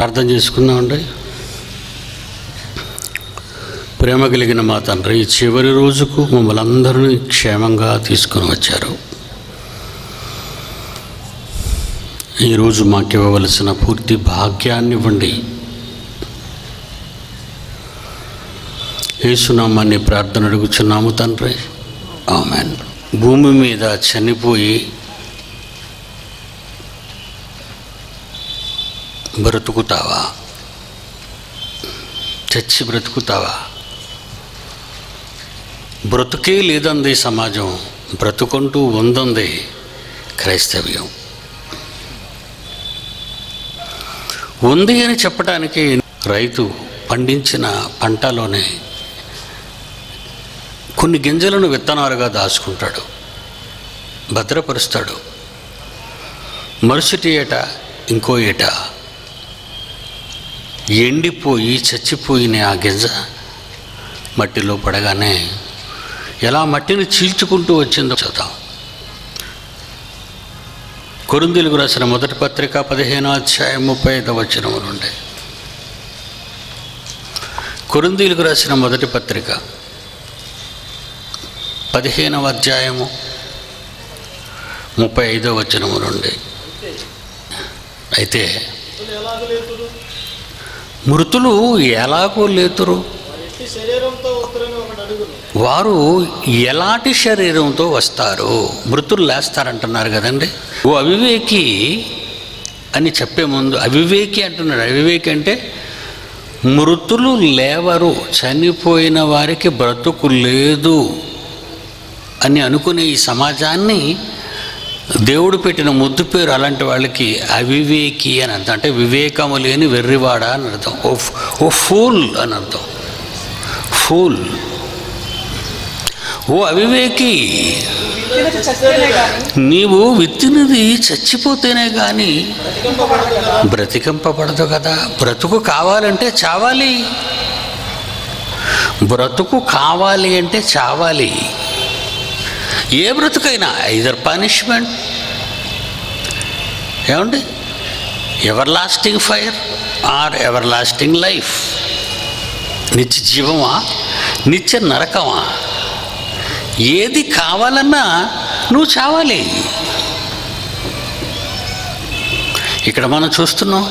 ప్రార్థన చేసుకుందామండి ప్రేమ కలిగిన మా తండ్రి ఈ చివరి రోజుకు మమ్మల్ని అందరినీ క్షేమంగా తీసుకుని వచ్చారు ఈరోజు మాకు ఇవ్వవలసిన పూర్తి భాగ్యాన్ని ఇవ్వండి యేసునామాన్ని ప్రార్థన అడుగుచున్నాము తండ్రి ఆమెన్ భూమి మీద చనిపోయి బ్రతుకుతావా చచ్చి బ్రతుకుతావా బ్రతుకే లేదంది సమాజం బ్రతుకుంటూ ఉందంది క్రైస్తవ్యం ఉంది అని చెప్పడానికి రైతు పండించిన పంటలోనే కొన్ని గింజలను విత్తనాలుగా దాచుకుంటాడు భద్రపరుస్తాడు మరుసటి ఏట ఇంకో ఏట ఎండిపోయి చచ్చిపోయిన ఆ గింజ మట్టిలో పడగానే ఎలా మట్టిని చీల్చుకుంటూ వచ్చిందో చూద్దాం కొరిందీలకు రాసిన మొదటి పత్రిక పదిహేను అధ్యాయం ముప్పై ఐదవ వచనము నుండి కొరిందీలకు రాసిన మొదటి పత్రిక పదిహేనవ అధ్యాయము ముప్పై ఐదవ వచనము నుండి అయితే మృతులు ఎలాగో లేతురు ఎట్టి శరీరంతో ఉత్తరని ఒకటి అడుగును వారు ఎలాంటి శరీరంతో వస్తారు మృతులు లేస్తారంటున్నారు కదండి ఓ అవివేకి అని చెప్పే ముందు అవివేకి అంటున్నాడు అవివేకి అంటే మృతులు లేవరు చనిపోయిన వారికి బ్రతుకు లేదు అని అనుకునే ఈ సమాజాన్ని దేవుడు పెట్టిన ముద్దు పేరు అలాంటి వాళ్ళకి అవివేకి అని అర్థం అంటే వివేకము లేని వెర్రివాడ అని అర్థం ఓ ఫ్- ఓ ఫూల్ అని అర్థం ఫూల్ ఓ అవివేకి విత్తినది చస్తేనే గాని నీవు విత్తినది చచ్చిపోతేనే కానీ బ్రతికింపబడదు కదా బ్రతికింపబడదు కదా బ్రతుకు కావాలంటే చావాలి బ్రతుకు కావాలి అంటే చావాలి ఏ బ్రతుకైనా ఐదర్ పనిష్మెంట్ ఏమండి everlasting fire or everlasting life నిత్య జీవమా నిత్య నరకమా ఏది కావాలన్నా నువ్వు చావాలి ఇక్కడ మనం చూస్తున్నాం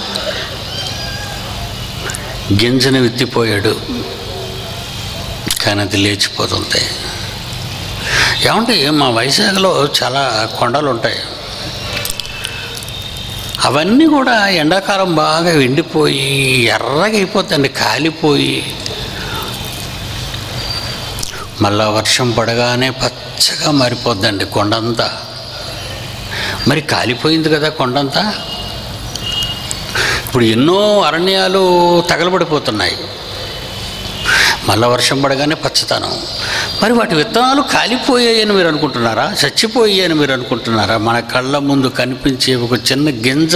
గింజను విత్తిపోయాడు కానీ అది లేచిపోతుంది ఏమంటే మా వైజాగ్లో చాలా కొండలు ఉంటాయి అవన్నీ కూడా ఎండాకాలం బాగా ఎండిపోయి ఎర్రగా అయిపోతుంది కాలిపోయి మళ్ళా వర్షం పడగానే పచ్చగా మారిపోద్దండి కొండంతా మరి కాలిపోయింది కదా కొండంతా ఇప్పుడు ఎన్నో అరణ్యాలు తగలబడిపోతున్నాయి మళ్ళా వర్షం పడగానే పచ్చతనం మరి వాటి విత్తనాలు కాలిపోయాయని మీరు అనుకుంటున్నారా చచ్చిపోయాయని మీరు అనుకుంటున్నారా మన కళ్ళ ముందు కనిపించే ఒక చిన్న గింజ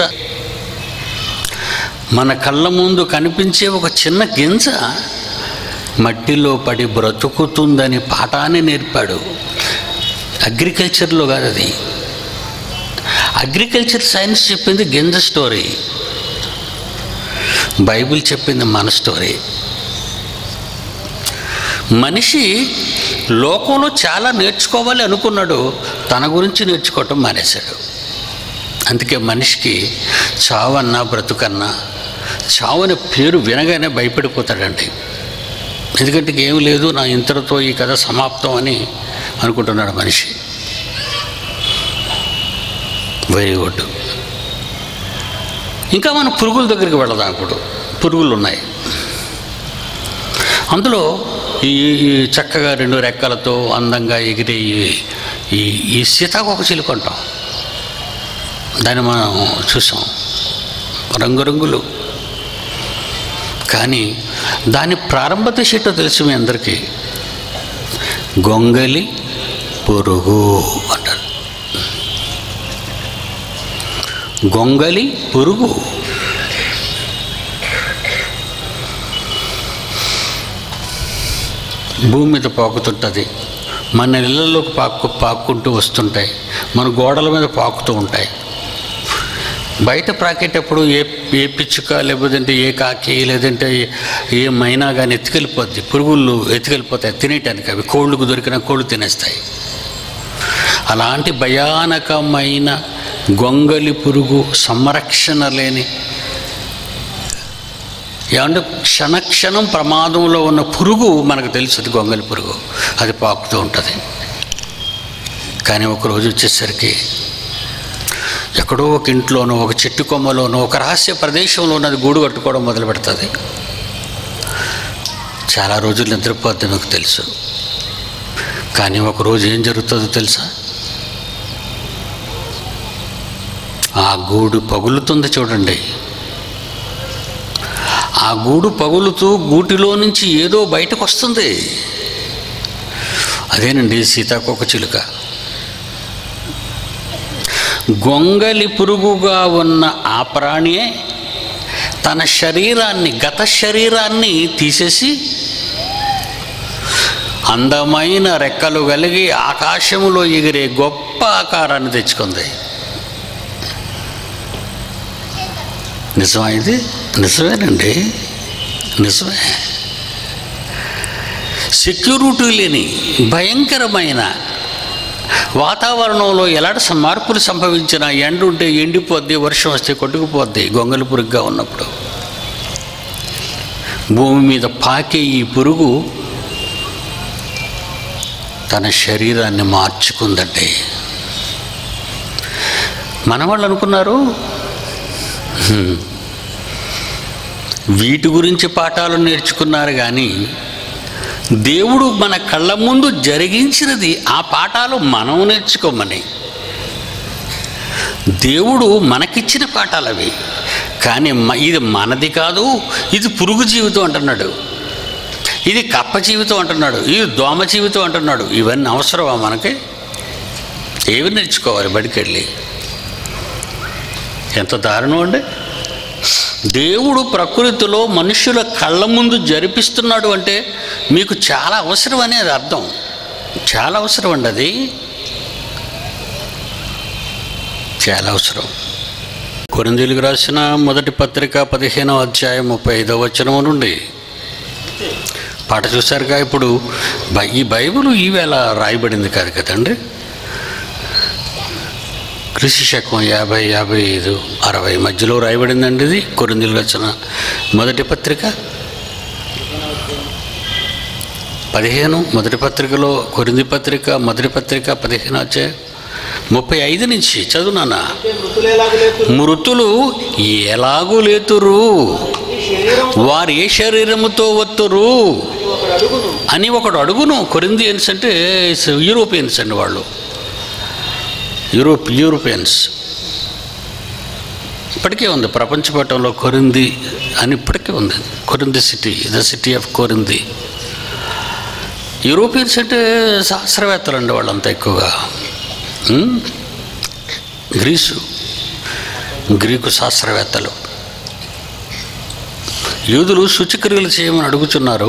మన కళ్ళ ముందు కనిపించే ఒక చిన్న గింజ మట్టిలో పడి బ్రతుకుతుందని పాఠాన్ని నేర్పాడు అగ్రికల్చర్లో కాదు అది అగ్రికల్చర్ సైన్స్ చెప్పింది గింజ స్టోరీ బైబిల్ చెప్పింది మన స్టోరీ మనిషి లోకంలో చాలా నేర్చుకోవాలి అనుకున్నాడు తన గురించి నేర్చుకోవటం మానేశాడు అందుకే మనిషికి చావన్నా బ్రతుకన్నా చావు అనే పేరు వినగానే భయపడిపోతాడండి ఎందుకంటే ఏం లేదు నా ఇంతటితో ఈ కథ సమాప్తం అని అనుకుంటున్నాడు మనిషి వెరీ గుడ్ ఇంకా మనం పురుగుల దగ్గరికి వెళదాం ఇప్పుడు పురుగులు ఉన్నాయి అందులో ఈ ఈ చక్కగా రెండు రెక్కలతో అందంగా ఎగిరే ఈ- ఈ ఈ సీతాకోక చిలుక అంటాం దాన్ని మనం చూసాం రంగురంగులు కానీ దాని ప్రారంభ దశ ఏంటో తెలుసు మీ అందరికీ గొంగలి పురుగు అంటారు గొంగలి పురుగు భూమి మీద పాకుతుంటుంది మన ఇళ్ళలోకి పాక్కు పాక్కుంటూ వస్తుంటాయి మన గోడల మీద పాకుతూ ఉంటాయి బయట ప్రాకేటప్పుడు ఏ ఏ పిచ్చుక లేదంటే ఏ కాకి లేదంటే ఏ- ఏ మైనా కానీ ఎత్తుకెళ్ళిపోద్ది పురుగులు ఎత్తుకెళ్ళిపోతాయి తినేయటానికి అవి కోళ్ళకు దొరికిన కోళ్ళు తినేస్తాయి అలాంటి భయానకమైన గొంగలి పురుగు సంరక్షణ లేని ఏమంటే క్షణక్షణం ప్రమాదంలో ఉన్న పురుగు మనకు తెలుసు అది గొంగలి పురుగు అది పాకుతూ ఉంటుంది కానీ ఒకరోజు వచ్చేసరికి ఎక్కడో ఒక ఇంట్లోనో ఒక చెట్టు కొమ్మలోనో ఒక రహస్య ప్రదేశంలో అది గూడు కట్టుకోవడం మొదలు పెడుతుంది చాలా రోజులు నిద్రపోద్ది మీకు తెలుసు కానీ ఒకరోజు ఏం జరుగుతుందో తెలుసా ఆ గూడు పగులుతుంది చూడండి ఆ గూడు పగులుతూ గూటిలో నుంచి ఏదో బయటకు వస్తుంది అదేనండి సీతాకోక చిలుక గొంగలి పురుగుగా ఉన్న ఆ ప్రాణియే తన శరీరాన్ని గత శరీరాన్ని తీసేసి అందమైన రెక్కలు కలిగి ఆకాశములో ఎగిరే గొప్ప ఆకారాన్ని తెచ్చుకుంది నిజమా ఇది నిజమేనండి నిజమే సెక్యూరిటీ లేని భయంకరమైన వాతావరణంలో ఎలాంటి స- మార్పులు సంభవించినా ఎండ ఉంటే ఎండిపోద్ది వర్షం వస్తే కొట్టుకుపోద్ది గొంగలి పురుగుగా ఉన్నప్పుడు భూమి మీద పాకే ఈ పురుగు తన శరీరాన్ని మార్చుకుందండి మన వాళ్ళు అనుకున్నారు "హ్మ్, వీటి గురించి పాఠాలు నేర్చుకున్నారు కానీ దేవుడు మన కళ్ళ ముందు జరిగించినది ఆ పాఠాలు మనం నేర్చుకోమని దేవుడు మనకిచ్చిన పాఠాలు అవి కానీ మ- ఇది మనది కాదు ఇది పురుగు జీవితం అంటున్నాడు ఇది కప్ప జీవితం అంటున్నాడు ఇది దోమ జీవితం అంటున్నాడు ఇవన్నీ అవసరమా మనకి ఏవి నేర్చుకోవాలి బడికెళ్ళి ఎంత దారుణం అండి దేవుడు ప్రకృతిలో మనుషుల కళ్ళ ముందు జరిపిస్తున్నాడు అంటే మీకు చాలా అవసరం అనేది అర్థం చాలా అవసరం అండి అది చాలా అవసరం కొరిందీలకు రాసిన మొదటి పత్రిక పదిహేనవ అధ్యాయం ముప్పై ఐదవ వచనం నుండి పాట చూశారుగా ఇప్పుడు బై- ఈ బైబిల్ ఈవేళ రాయబడింది కాదు కదండి కృషి శకం యాభై యాభై ఐదు అరవై మధ్యలో రాయబడిందండి ఇది కొరిందీలు రచన మొదటి పత్రిక పదిహేను మొదటి పత్రికలో కొరింది పత్రిక మొదటి పత్రిక పదిహేను వచ్చే ముప్పై ఐదు నుంచి చదువునానా అంటే మృతులు ఎలాగ లేదు మృతులు ఎలాగూ లేతురు ఈ శరీరం వారు ఏ శరీరముతో వత్తురు అని ఒకడు అడుగును అని ఒకడు అడుగును కొరిందియన్స్ అంటే యూరోపియన్స్ అండి వాళ్ళు యూరోప్ యూరోపియన్స్ ఇప్పటికే ఉంది ప్రపంచ పటంలో కొరింది అని ఇప్పటికే ఉంది Corinth city the city of Corinth Europeans అంటే శాస్త్రవేత్తలు అండి వాళ్ళంతా ఎక్కువగా ఉమ్? గ్రీసు గ్రీకు శాస్త్రవేత్తలు యూదులు శుచిక్రియలు చేయమని అడుగుతున్నారు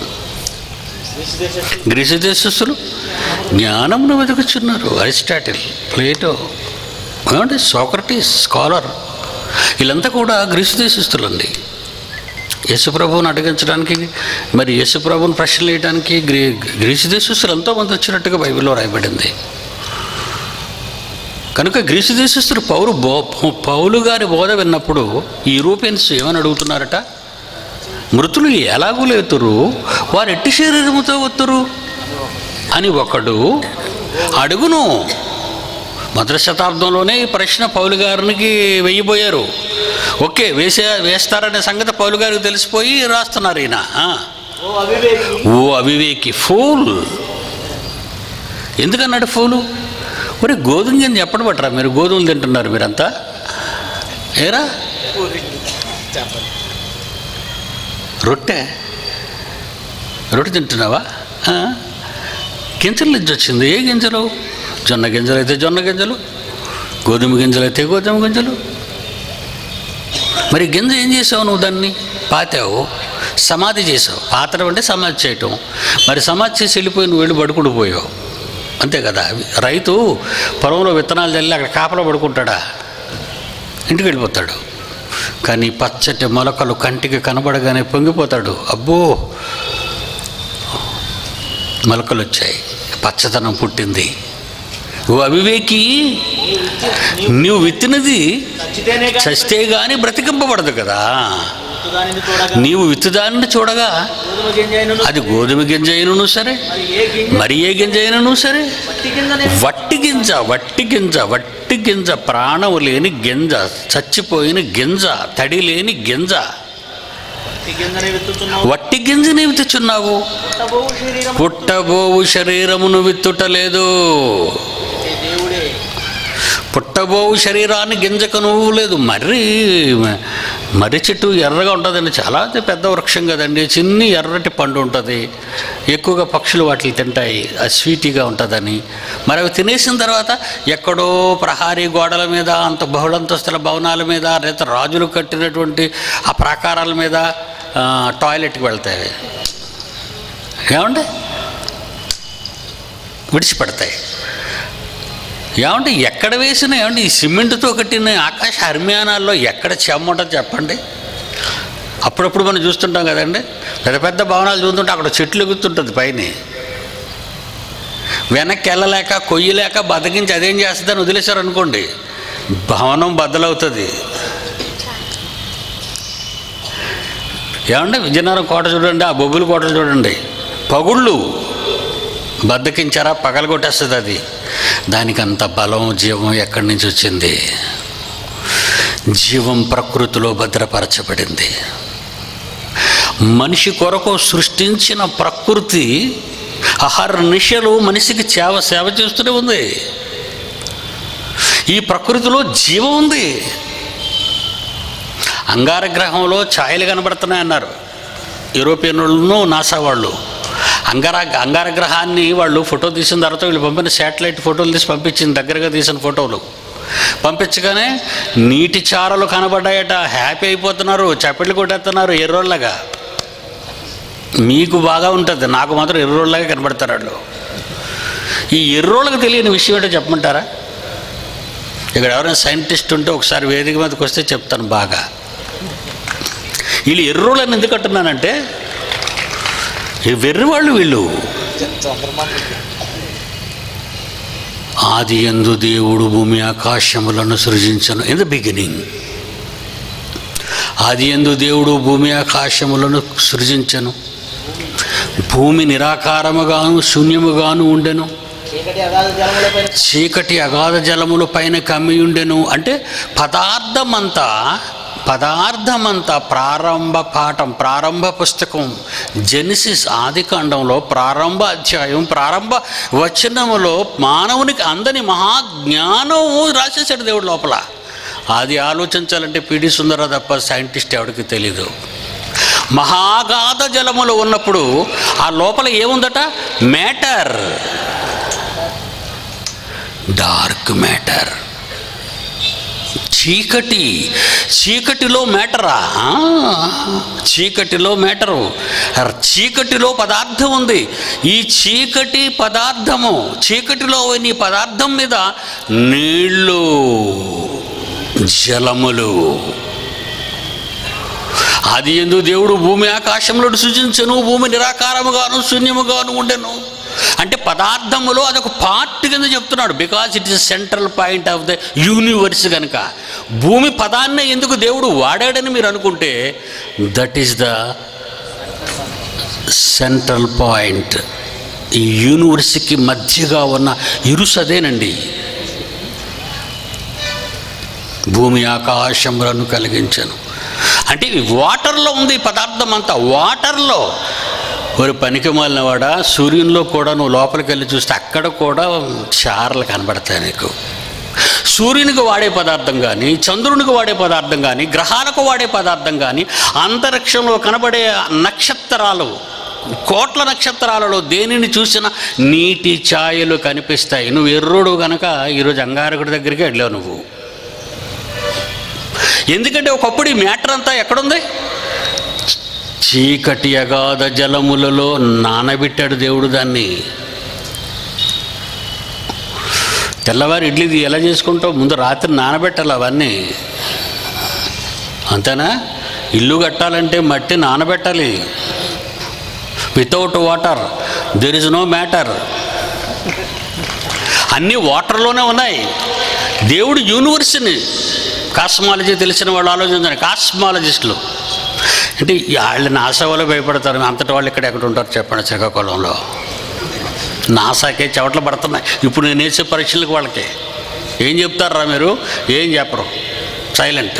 దేశదేశ గ్రీసు దేశస్థులు జ్ఞానమును వెతుకుచున్నారు అరిస్టాటిల్ ప్లేటో ఏమంటే సోక్రటీస్ స్కాలర్ వీళ్ళంతా కూడా గ్రీసు దేశస్థులండి యేసుప్రభువుని అడిగించడానికి మరి యేసుప్రభుని ప్రశ్నలు వేయడానికి గ్రీ గ్రీసు దేశస్థులు ఎంతోమంది వచ్చినట్టుగా బైబిల్లో రాయబడింది కనుక గ్రీసు దేశస్థులు పౌరు బో పౌలు గారి బోధ విన్నప్పుడు ఈ యూరోపియన్స్ ఏమని అడుగుతున్నారట మృతులు ఎలాగూ లేతురు వారు ఎట్టి శరీరముతో వత్తురు అని ఒకడు అడుగును మొదటి శతాబ్దంలోనే ఈ ప్రశ్న పౌలు గారికి వెయ్యిపోయారు ఓకే వేసే వేస్తారనే సంగతి పౌలు గారికి తెలిసిపోయి రాస్తున్నారు ఈయన ఆ. ఓ అవివేకి ఓ అవివేకి ఫూల్ ఎందుకన్నాడు ఫూలు ఒరే గోధుమ గింజ ఎప్పుడు పట్టరా మీరు గోధుమలు తింటున్నారు మీరంతా ఏరా రొట్టె రొట్టె తింటున్నావా ఆ? గింజల నుంచి వచ్చింది ఏ గింజలు జొన్న గింజలు అయితే జొన్న గింజలు గోధుమ గింజలు అయితే గోధుమ గింజలు మరి గింజ ఏం చేసావు నువ్వు దాన్ని పాతావు సమాధి చేసావు పాతడం అంటే సమాధి చేయటం మరి సమాధి చేసి వెళ్ళిపోయి నువ్వు వెళ్ళి పడుకుని పోయావు అంతే కదా రైతు పొలంలో విత్తనాలు చల్లి అక్కడ కాపలా పడుకుంటాడా ఇంటికి వెళ్ళిపోతాడు కానీ పచ్చటి మొలకలు కంటికి కనబడగానే పొంగిపోతాడు అబ్బో మొలకలు వచ్చాయి పచ్చదనం పుట్టింది ఓ అవివేకి నీవు విత్తినది చచ్చితేనే కానీ చస్తే గాని బ్రతికింపబడదు కదా దానిని చూడగా నీవు విత్తుదాన్ని చూడగా గోధుమ గింజ అయినను అది గోధుమ గింజ అయినను సరే మరి ఏ గింజ మరి ఏ గింజ అయినను సరే పట్టి కిందనే వట్టి గింజ వట్టి గింజ వట్టి గింజ ప్రాణం లేని గింజ చచ్చిపోయిన గింజ తడి లేని గింజ పట్టి కిందనే విత్తుతున్నావు వట్టి గింజని విత్తుచున్నావు పుట్టబోవు శరీరం పుట్టబోవు శరీరమును విత్తుటలేదు ఏ దేవుడే పుట్టబోవు శరీరాన్ని గింజకు నువ్వు లేదు మర్రి మర్రి చెట్టు ఎర్రగా ఉంటుందండి చాలా పెద్ద వృక్షం కదండి చిన్ని ఎర్రటి పండు ఉంటుంది ఎక్కువగా పక్షులు వాటిని తింటాయి అది స్వీటీగా ఉంటుందని మరి అవి తినేసిన తర్వాత ఎక్కడో ప్రహారీ గోడల మీద అంత బహుళంతస్తుల భవనాల మీద లేదా రాజులు కట్టినటువంటి ఆ ప్రాకారాల మీద ఆ, టాయిలెట్కి వెళ్తాయి అవి. ఏమండి విడిచిపెడతాయి ఏమంటే ఎక్కడ వేసిన ఏమంటే ఈ సిమెంట్తో కట్టిన ఆకాశ హర్మ్యానాల్లో ఎక్కడ చెమ్మ ఉంటుందో చెప్పండి అప్పుడప్పుడు మనం చూస్తుంటాం కదండి పెద్ద పెద్ద భవనాలు చూస్తుంటే అక్కడ చెట్లు ఎగుతుంటుంది పైన వెనక్కి వెళ్ళలేక కొయ్యలేక బతికించి అదేం చేస్తుందని వదిలేశారు అనుకోండి భవనం బద్దలవుతుంది ఏమండి విజయనగరం కోట చూడండి ఆ బొబ్బుల కోటలు చూడండి పగుళ్ళు బద్దకించారా పగలగొట్టేస్తుంది అది దానికి అంత బలం జీవం ఎక్కడి నుంచి వచ్చింది జీవం ప్రకృతిలో భద్రపరచబడింది మనిషి కొరకు సృష్టించిన ప్రకృతి అహర్నిశలు మనిషికి సేవ సేవ చేస్తూనే ఉంది ఈ ప్రకృతిలో జీవం ఉంది అంగారగ్రహంలో ఛాయలు కనబడుతున్నాయన్నారు యూరోపియన్ వాళ్ళను నాసా వాళ్ళు అంగార అంగారగ్రహాన్ని వాళ్ళు ఫోటో తీసిన తర్వాత వీళ్ళు పంపిన శాటిలైట్ ఫోటోలు తీసి పంపించింది దగ్గరగా తీసిన ఫోటోలు పంపించగానే నీటి చారలు కనబడ్డాయట హ్యాపీ అయిపోతున్నారు చప్పట్లు కొట్టేస్తున్నారు ఎర్రోళ్ళగా మీకు బాగా ఉంటుంది నాకు మాత్రం ఎర్రోళ్ళగా కనబడతారు వాళ్ళు ఈ ఎర్రోళ్ళకి తెలియని విషయం ఏంటో చెప్పమంటారా ఇక్కడ ఎవరైనా సైంటిస్ట్ ఉంటే ఒకసారి వేదిక మీదకి వస్తే చెప్తాను బాగా వీళ్ళు ఎర్రోళ్ళని ఎందుకు అంటున్నానంటే ఈ వెర్రివాళ్ళు వీళ్ళు ఆది ఎందు దేవుడు భూమి ఆకాశములను సృజించను ఇన్ ద బిగినింగ్ ఆది ఎందు దేవుడు భూమి ఆకాశములను సృజించను భూమి నిరాకారముగాను శూన్యముగాను ఉండెను చీకటి అగాధ జలములపై చీకటి అగాధ జలముల పైన కమ్మియుండెను అంటే పదార్థమంతా పదార్థమంతా ప్రారంభ పాఠం ప్రారంభ పుస్తకం జెనిసిస్ ఆది కాండంలో ప్రారంభ అధ్యాయం ప్రారంభ వచనములో మానవునికి అందని మహాజ్ఞానం రాసేసాడు దేవుడు లోపల అది ఆలోచించాలంటే పిడి సుందర తప్ప సైంటిస్ట్ ఎవరికి తెలీదు మహాగాధ జలములు ఉన్నప్పుడు ఆ లోపల ఏముందట మ్యాటర్ డార్క్ మ్యాటర్ చీకటి చీకటిలో మ్యాటరా ఆ, చీకటిలో మ్యాటరు చీకటిలో పదార్థం ఉంది ఈ చీకటి పదార్థము చీకటిలో నీ పదార్థం మీద నీళ్ళు జలములు అది ఎందు దేవుడు భూమి ఆకాశంలో సృజించను భూమి నిరాకారముగాను శూన్యముగాను ఉండెను అంటే పదార్థములో అదొక పార్ట్ కింద చెప్తున్నాడు because it is central point of the universe కనుక భూమి పదాన్నే ఎందుకు దేవుడు వాడాడని మీరు అనుకుంటే that is the central point ఈ యూనివర్స్కి మధ్యగా ఉన్న ఇరుసదేనండి భూమి ఆకాశములను కలిగించను అంటే ఈ వాటర్లో ఉంది ఈ పదార్థం అంతా వాటర్లో ఒక పనికి వాడ సూర్యునిలో కూడా నువ్వు లోపలికి వెళ్ళి చూస్తే అక్కడ కూడా చారలు కనబడతాయి నీకు సూర్యునికి వాడే పదార్థం కానీ చంద్రునికి వాడే పదార్థం కానీ గ్రహాలకు వాడే పదార్థం కానీ అంతరిక్షంలో కనబడే నక్షత్రాలు కోట్ల నక్షత్రాలలో దేనిని చూసినా నీటి ఛాయలు కనిపిస్తాయి నువ్వు ఎర్రోడు కనుక ఈరోజు అంగారకుడి దగ్గరికి వెళ్ళావు నువ్వు ఎందుకంటే ఒకప్పుడు ఈ మ్యాటర్ అంతా ఎక్కడుంది చీకటి అగాధ జలములలో నానబెట్టాడు దేవుడు దాన్ని తెల్లవారు ఇడ్లీ ఎలా చేసుకుంటావు ముందు రాత్రి నానబెట్టాలి అవన్నీ అంతేనా ఇల్లు కట్టాలంటే మట్టి నానబెట్టాలి without water there is no matter అన్నీ వాటర్లోనే ఉన్నాయి దేవుడు యూనివర్స్ని కాస్మాలజీ తెలిసిన వాళ్ళు ఆలోచించండి కాస్మాలజిస్టులు అంటే వాళ్ళు నాసా వాళ్ళు భయపడతారు అంతటి వాళ్ళు ఇక్కడ ఎక్కడ ఉంటారు చెప్పండి శ్రీకాకుళంలో నాసాకే చెవట్లు పడుతున్నాయి ఇప్పుడు నేను వేసే పరీక్షలకు వాళ్ళకి ఏం చెప్తారా మీరు ఏం చెప్పరు సైలెంట్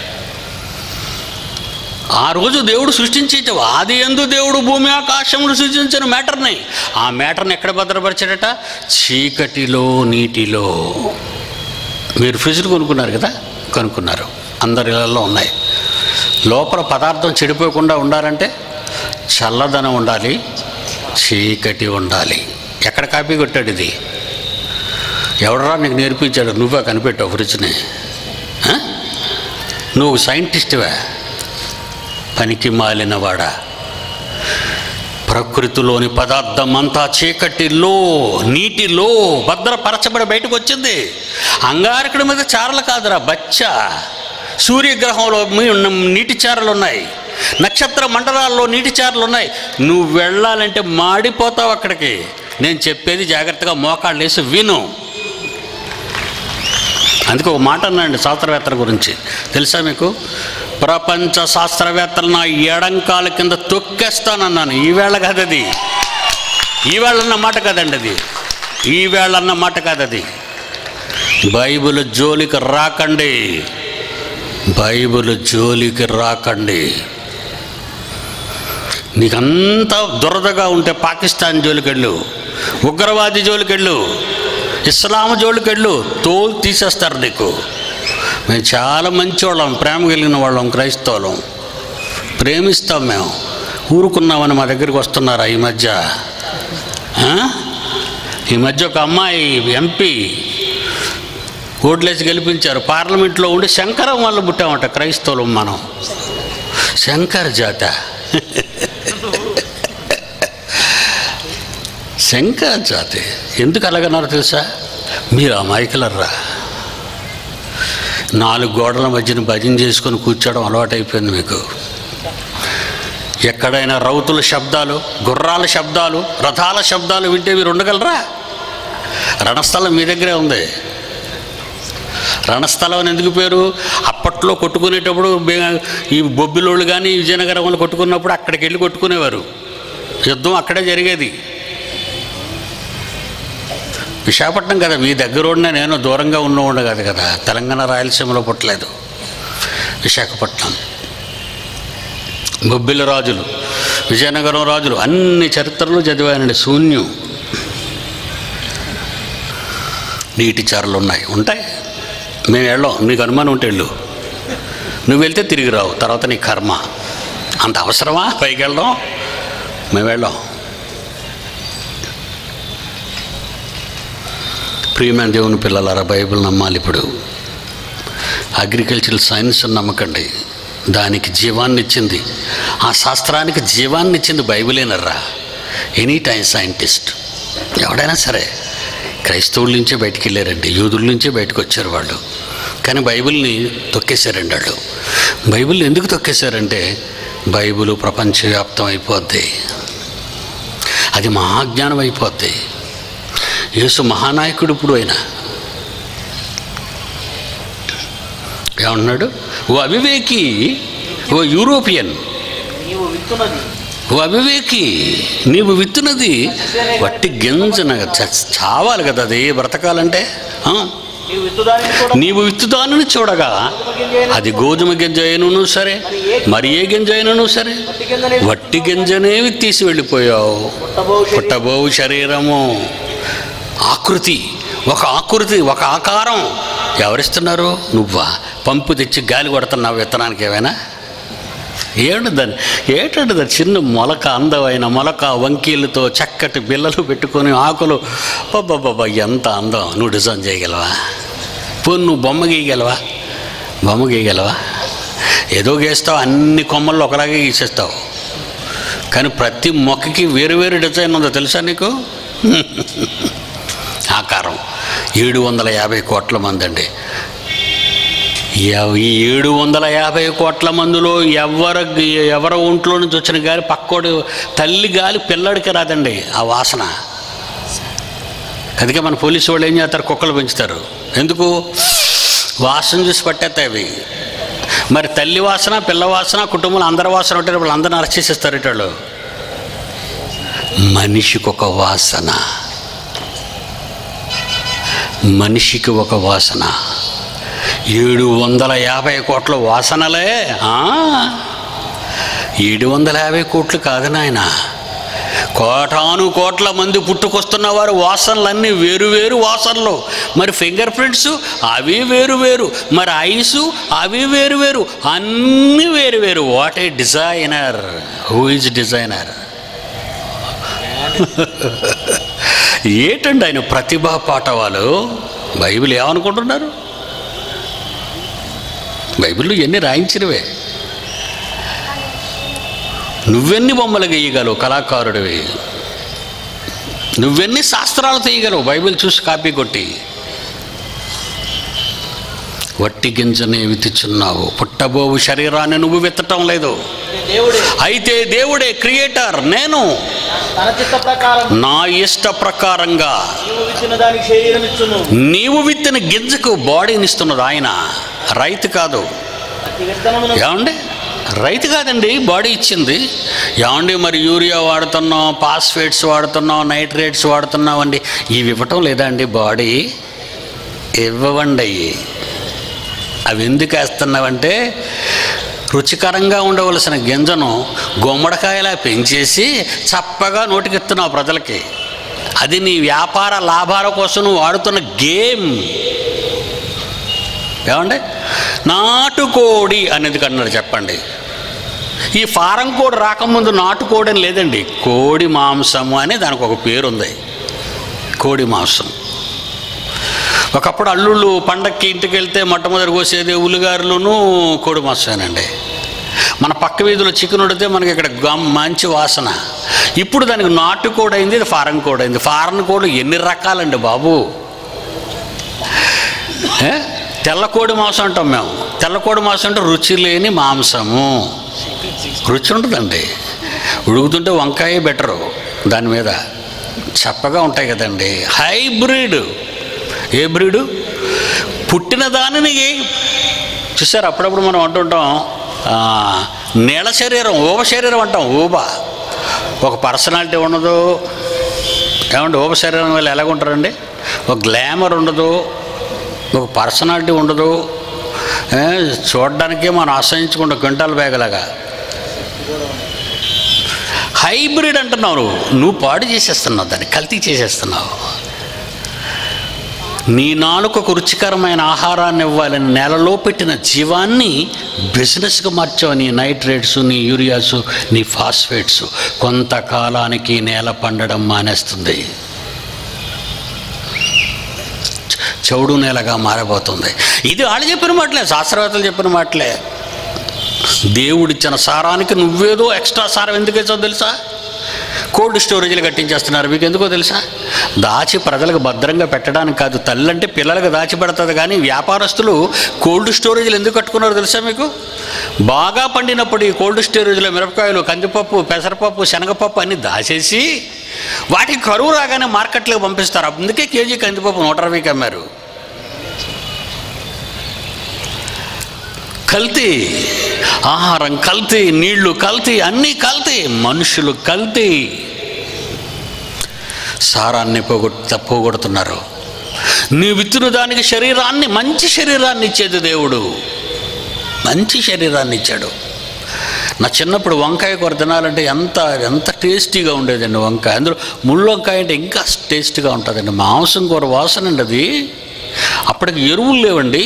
ఆ రోజు దేవుడు సృష్టించే ఆది ఎందు దేవుడు భూమి ఆకాశములు సృష్టించిన మ్యాటర్ని ఆ మ్యాటర్ని ఎక్కడ భద్రపరిచాడట చీకటిలో నీటిలో మీరు ఫ్రిడ్జ్లు కొనుక్కున్నారు కదా కొనుక్కున్నారు అందరి ఇళ్ళల్లో ఉన్నాయి లోపల పదార్థం చెడిపోకుండా ఉండాలంటే చల్లదనం ఉండాలి చీకటి ఉండాలి ఎక్కడ కాపీ కొట్టాడు ఇది ఎవడరా నీకు నేర్పించాడు నువ్వే కనిపెట్టావు ఫ్రిడ్జ్ని ఆ? నువ్వు సైంటిస్ట్వే పనికి మాలినవాడా ప్రకృతిలోని పదార్థం అంతా చీకటిలో నీటిలో భద్రపరచబడి బయటకు వచ్చింది అంగారకుడి మీద చారలు కాదురా బచ్చ సూర్యగ్రహంలో మీ- ఉన్న నీటి చారలు ఉన్నాయి నక్షత్ర మండలాల్లో నీటి చారలు ఉన్నాయి నువ్వు వెళ్ళాలంటే మాడిపోతావు అక్కడికి నేను చెప్పేది జాగ్రత్తగా మోకాళ్ళు వేసి విను అందుకే ఒక మాట అన్నాండి శాస్త్రవేత్తల గురించి తెలుసా మీకు ప్రపంచ శాస్త్రవేత్తలు నా ఎడంకాల కింద తొక్కేస్తానన్నాను ఈవేళ కాదది ఈవేళ అన్న మాట కాదండి అది ఈవేళ అన్న మాట కాదది బైబిల్ జోలికి రాకండి బైబిల్ జోలికి రాకండి నీకంతా దురదగా ఉంటే పాకిస్తాన్ జోలికెళ్ళు ఉగ్రవాది జోలికెళ్ళు ఇస్లాం జోలికెళ్ళు తోలు తీసేస్తారు నీకు మేము చాలా మంచివాళ్ళం ప్రేమ కలిగిన వాళ్ళం క్రైస్తవులం ప్రేమిస్తాం మేము ఊరుకున్నామని మా దగ్గరికి వస్తున్నారా ఈ మధ్య ఆ? ఈ మధ్య ఒక అమ్మాయి ఎంపీ ఓట్లేసి గెలిపించారు పార్లమెంట్లో ఉండి శంకరం వల్ల పుట్టామట క్రైస్తవులం మనం శంకర జాత శంకర జాతి ఎందుకు అలాగన్నారు తెలుసా మీరు అమాయకులర్రా నాలుగు గోడల మధ్యన భజన చేసుకొని కూర్చోవడం అలవాటైపోయింది మీకు ఎక్కడైనా రౌతుల శబ్దాలు గుర్రాల శబ్దాలు రథాల శబ్దాలు వింటే మీరు ఉండగలరా రణస్థలం మీ దగ్గరే ఉంది రణస్థలం అని ఎందుకు పేరు అప్పట్లో కొట్టుకునేటప్పుడు బే- ఈ బొబ్బిలోళ్ళు కానీ విజయనగరం వాళ్ళు కొట్టుకున్నప్పుడు అక్కడికి వెళ్ళి కొట్టుకునేవారు యుద్ధం అక్కడే జరిగేది విశాఖపట్నం కదా మీ దగ్గర ఉన్న నేను దూరంగా ఉన్నవాడు కాదు కదా తెలంగాణ రాయలసీమలో పుట్టలేదు విశాఖపట్నం బొబ్బిలి రాజులు విజయనగరం రాజులు అన్ని చరిత్రలు చదివానండి శూన్యం నీటి చారలు ఉన్నాయి ఉంటాయి మేము వెళ్ళాం నీకు అనుమానం ఉంటే వెళ్ళు నువ్వు వెళ్తే తిరిగి రావు తర్వాత నీ కర్మ అంత అవసరమా పైకి వెళ్ళడం మేము వెళ్ళాం ప్రియమైన దేవుని పిల్లలారా బైబిల్ నమ్మాలి ఇప్పుడు అగ్రికల్చరల్ సైన్స్ నమ్మకండి దానికి జీవాన్ని ఇచ్చింది ఆ శాస్త్రానికి జీవాన్ని ఇచ్చింది బైబిలేనర్రా ఎనీ టైం సైంటిస్ట్ ఎవడైనా సరే క్రైస్తవుల నుంచే బయటికి వెళ్ళారండి యూదుల నుంచే బయటకు వచ్చారు వాళ్ళు కానీ బైబిల్ని తొక్కేశారండి వాళ్ళు బైబిల్ని ఎందుకు తొక్కేశారంటే బైబిల్ ప్రపంచవ్యాప్తం అయిపోద్ది అది మహాజ్ఞానం అయిపోద్ది యేసు మహానాయకుడు ఇప్పుడు ఆయన ఏమన్నాడు ఓ అవివేకి ఓ యూరోపియన్ నీవు విత్తున్నది ఓ అవివేకి నీవు విత్తున్నది వట్టి గింజన చ- చావాలి కదా అది బ్రతకాలంటే ఆ? నీవు విత్తుదానిని కూడా నీవు విత్తుదానని చూడగా అది గోధుమ గింజ అయినను సరే మరి ఏ గింజ అయినను సరే పత్తి కిందనే వట్టి గింజనేవి తీసి వెళ్ళిపోయావు పుట్టబోవు శరీరం. పుట్టబోవు శరీరము ఆకృతి ఒక ఆకృతి ఒక ఆకారం ఎవరిస్తున్నారు నువ్వా పంపు తెచ్చి గాలి కొడుతున్నావు విత్తనానికి ఏమైనా ఏమిటి దాన్ని ఏటంటే దాని చిన్న మొలక అందమైన మొలక వంకీలతో చక్కటి బిల్లలు పెట్టుకొని ఆకులు బాబా ఎంత అందం నువ్వు డిజైన్ చేయగలవా పోనీ నువ్వు బొమ్మ గీయగలవా బొమ్మ గీయగలవా ఏదో గీస్తావు అన్ని కొమ్మల్లో ఒకలాగే గీసేస్తావు కానీ ప్రతి మొక్కకి వేరు వేరు డిజైన్ ఉందో తెలుసా నీకు ఆకారం ఏడు వందల యాభై కోట్ల మంది అండి ఎవ- ఈ ఏడు వందల యాభై కోట్ల మందిలో ఎవరు ఎవరి ఒంట్లో నుంచి వచ్చిన గాలి పక్కోడు తల్లి గాలి పిల్లడికి రాదండి ఆ వాసన అందుకే మన పోలీసు వాళ్ళు ఏం చేస్తారు కుక్కలు పెంచుతారు ఎందుకు వాసన చూసి పట్టేస్తాయి అవి మరి తల్లి వాసన పిల్ల వాసన కుటుంబంలో అందరి వాసన ఉంటే వాళ్ళు అందరిని అరెస్ట్ చేసేస్తారు ఇటాళ్ళు మనిషికి ఒక వాసన మనిషికి ఒక వాసన ఏడు వందల యాభై కోట్ల వాసనలే ఆ? ఏడు వందల యాభై కోట్లు కాదు నాయన కోటాను కోట్ల మంది పుట్టుకొస్తున్న వారు వాసనలన్నీ వేరు వేరు వాసనలు మరి ఫింగర్ ప్రింట్స్ అవి వేరు వేరు మరి ఐస్ అవి వేరు వేరు అన్నీ వేరు వేరు what a designer who is designer ఏటండి ఆయన ప్రతిభా పాఠవాలు బైబిల్ ఏమనుకుంటున్నారు బైబిల్లో ఎన్ని రాయించినవే నువ్వెన్ని బొమ్మలు గీయగలవు కళాకారుడివి నువ్వెన్ని శాస్త్రాలు తీయగలవు బైబిల్ చూసి కాపీ కొట్టి వట్టి గింజనే విత్తుచున్నావు పుట్టబోవు శరీరాన్ని నువ్వు విత్తటం లేదు దేవుడే అయితే దేవుడే క్రియేటర్ నేను తన చిత్త ప్రకారం నా ఇష్ట ప్రకారంగా నీవు విత్తిన దానికి శరీరం ఇచ్చును నీవు విత్తిన గింజకు బాడీనిస్తున్నది ఆయన రైతు కాదు ప్రతి విత్తనమును ఏమండి రైతు కాదండి బాడీ ఇచ్చింది ఏమండి మరి యూరియా వాడుతున్నాం పాస్ఫేట్స్ వాడుతున్నాం నైట్రేట్స్ వాడుతున్నాం అండి ఇవి ఇవ్వటం లేదా అండి బాడీ ఇవ్వవండి అవి అవి ఎందుకు వేస్తున్నావంటే రుచికరంగా ఉండవలసిన గింజను గుమ్మడికాయలా పెంచేసి చప్పగా నోటికెత్తున్నావు ప్రజలకి అది నీ వ్యాపార లాభాల కోసం నువ్వు ఆడుతున్న గేమ్ ఏమండి నాటుకోడి అనేది అన్నాడు చెప్పండి ఈ ఫారం కోడి రాకముందు నాటుకోడి అని లేదండి కోడి మాంసము అని దానికి ఒక పేరు ఉంది కోడి మాంసం ఒకప్పుడు అల్లుళ్ళు పండక్కి ఇంటికి వెళ్తే మొట్టమొదటి కోసేది ఉల్లిగారులను కోడి మాంసమేనండి మన పక్క వీధిలో చికెన్ ఉడితే మనకి ఇక్కడ గమ్ మంచి వాసన ఇప్పుడు దానికి నాటుకోడి అయింది ఇది ఫారం కోడి అయింది ఫారం కోడి ఎన్ని రకాలండి బాబు ఏ? తెల్లకోడి మాంసం అంటాం మేము తెల్లకోడి మాంసం అంటే రుచి లేని మాంసము రుచి ఉంటుందండి ఉడుకుతుంటే వంకాయ బెటరు దాని మీద చప్పగా ఉంటాయి కదండి హైబ్రిడ్ ఏ బ్రీడు పుట్టిన దానిని చూసారు అప్పుడప్పుడు మనం అంటుంటాం ఆ, నీళ్ళ శరీరం ఊబ శరీరం అంటాం ఊబ ఒక పర్సనాలిటీ ఉండదు ఏమంటే ఊబ శరీరం వాళ్ళు ఎలాగుంటారండి ఒక గ్లామర్ ఉండదు ఒక పర్సనాలిటీ ఉండదు ఏ, చూడడానికే మనం ఆశ్రయించుకుంటాం క్వింటాల్ బ్యాగులాగా హైబ్రిడ్ అంటున్నావు నువ్వు నువ్వు పాడు చేసేస్తున్నావు దాన్ని కల్తీ చేసేస్తున్నావు నీ నాలుకకు రుచికరమైన ఆహారాన్ని ఇవ్వాలని నేలలో పెట్టిన జీవాన్ని బిజినెస్గా మార్చావు నీ నైట్రేట్స్ నీ యూరియాస్ నీ ఫాస్ఫేట్స్ కొంతకాలానికి నేల పండడం మానేస్తుంది చ- చౌడు నేలగా మారబోతుంది ఇది వాళ్ళు చెప్పిన మాటలే శాస్త్రవేత్తలు చెప్పిన మాటలే దేవుడిచ్చిన సారానికి నువ్వేదో ఎక్స్ట్రా సారం ఎందుకు ఇచ్చావు తెలుసా కోల్డ్ స్టోరేజ్లు కట్టించేస్తున్నారు మీకు ఎందుకో తెలుసా దాచి ప్రజలకు భద్రంగా పెట్టడానికి కాదు తల్లి అంటే పిల్లలకు దాచి పెడుతుంది కానీ వ్యాపారస్తులు కోల్డ్ స్టోరేజ్లు ఎందుకు కట్టుకున్నారో తెలుసా మీకు బాగా పండినప్పుడు ఈ కోల్డ్ స్టోరేజ్లో మిరపకాయలు కందిపప్పు పెసరపప్పు శనగపప్పు అన్ని దాచేసి వాటికి కరువు రాగానే మార్కెట్లోకి పంపిస్తారు అందుకే కేజీ కందిపప్పు నూట అరవైకి అమ్మారు కల్తీ ఆహారం కల్తీ నీళ్లు కల్తీ అన్నీ కల్తీ మనుషులు కల్తీ సారాన్ని పోగొట్ట పోగొడుతున్నారు నీ విత్తున దానికి శరీరాన్ని మంచి శరీరాన్ని ఇచ్చేది దేవుడు మంచి శరీరాన్ని ఇచ్చాడు నా చిన్నప్పుడు వంకాయ కూర తినాలంటే ఎంత ఎంత టేస్టీగా ఉండేదండి వంకాయ అందులో ముళ్ళు వంకాయ అంటే ఇంకా టేస్ట్గా ఉంటుందండి మాంసం కూర వాసన అండి అది అప్పటికి ఎరువులు లేవండి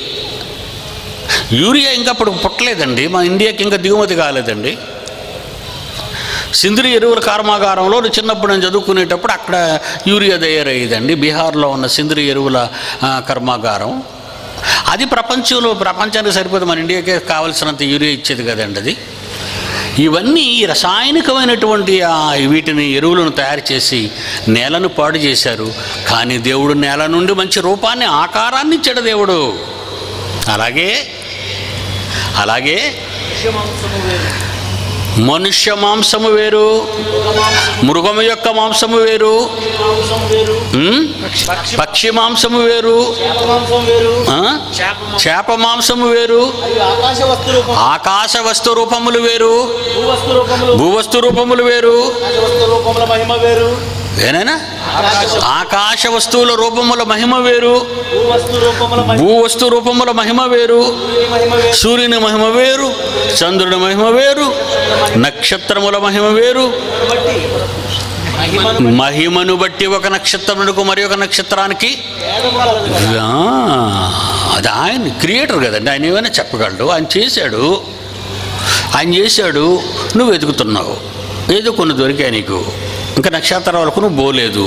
యూరియా ఇంకా అప్పుడు పుట్టలేదండి మా ఇండియాకి ఇంకా దిగుమతి కాలేదండి సింధురి ఎరువుల కర్మాగారంలో చిన్నప్పుడు నేను చదువుకునేటప్పుడు అక్కడ యూరియా తయారయ్యేదండి బీహార్లో ఉన్న సింధురి ఎరువుల ఆ, కర్మాగారం అది ప్రపంచంలో ప్రపంచానికి సరిపోతే మన ఇండియాకే కావాల్సినంత యూరియా ఇచ్చేది కదండి అది ఇవన్నీ ఈ రసాయనికమైనటువంటి ఆ వీటిని ఎరువులను తయారు చేసి నేలను పాడు చేశారు కానీ దేవుడు నేల నుండి మంచి రూపాన్ని ఆకారాన్ని ఇచ్చాడు దేవుడు అలాగే అలాగే విషమాంసము వేరు మనుష్య మాంసము వేరు మృగము యొక్క మాంసము వేరు మాంసం వేరు ఉమ్? పక్షి పక్షి మాంసము వేరు చేప మాంసం వేరు ఆ? చేప మాంసం చేప మాంసము వేరు మరియు ఆకాశ వస్తు రూపం ఆకాశ వస్తు రూపములు వేరు భూవస్తు రూపములు భూవస్తు రూపములు వేరు ఆకాశ వస్తు రూపముల మహిమ వేరు ఏనైనా ఆకాశ ఆకాశ వస్తువుల రూపముల మహిమ వేరు భూవస్తు రూపముల మహిమ భూవస్తు రూపముల మహిమ వేరు మహిమ వేరు సూర్యుని మహిమ వేరు చంద్రుని మహిమ వేరు నక్షత్రముల మహిమ వేరు బట్టి మహిమను మహిమను బట్టి ఒక నక్షత్రమునకు మరి ఒక నక్షత్రానికి భేదము కలదు కదా. ఆ, అది ఆయన క్రియేటర్ కదండి ఆయన ఏమైనా చెప్పగలడు ఆయన చేశాడు ఆయన చేశాడు నువ్వు వెతుకుతున్నావు ఏదో కొన్ని దొరికాయి నీకు ఇంకా నక్షత్రాలకు నువ్వు పోలేదు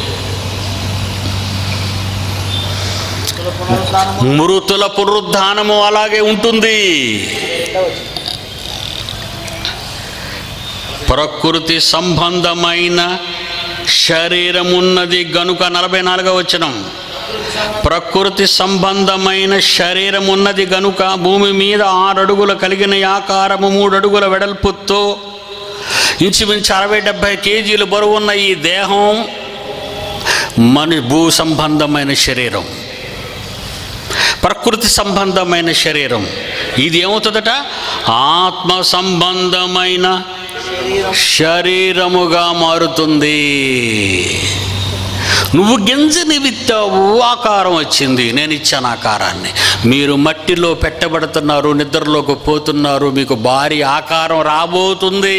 పునరుద్ధానము మృతుల పునరుద్ధానము అలాగే ఉంటుంది ప్రకృతి సంబంధమైన శరీరమున్నది గనుక నలభై నాలుగవ వచనం ప్రకృతి సంబంధమైన శరీరం ఉన్నది గనుక భూమి మీద ఆరు అడుగుల కలిగిన ఆకారము మూడు అడుగుల వెడల్పుతో ఇంచుమించు అరవై డెబ్భై కేజీలు బరువున్న ఈ దేహం మన భూ సంబంధమైన శరీరం ప్రకృతి సంబంధమైన శరీరం ఇది ఏమవుతుందట ఆత్మ సంబంధమైన శరీరముగా మారుతుంది నువ్వు గింజని విత్తావు ఆకారం వచ్చింది నేను ఇచ్చాను ఆకారాన్ని మీరు మట్టిలో పెట్టబడుతున్నారు నిద్రలోకి పోతున్నారు మీకు భారీ ఆకారం రాబోతుంది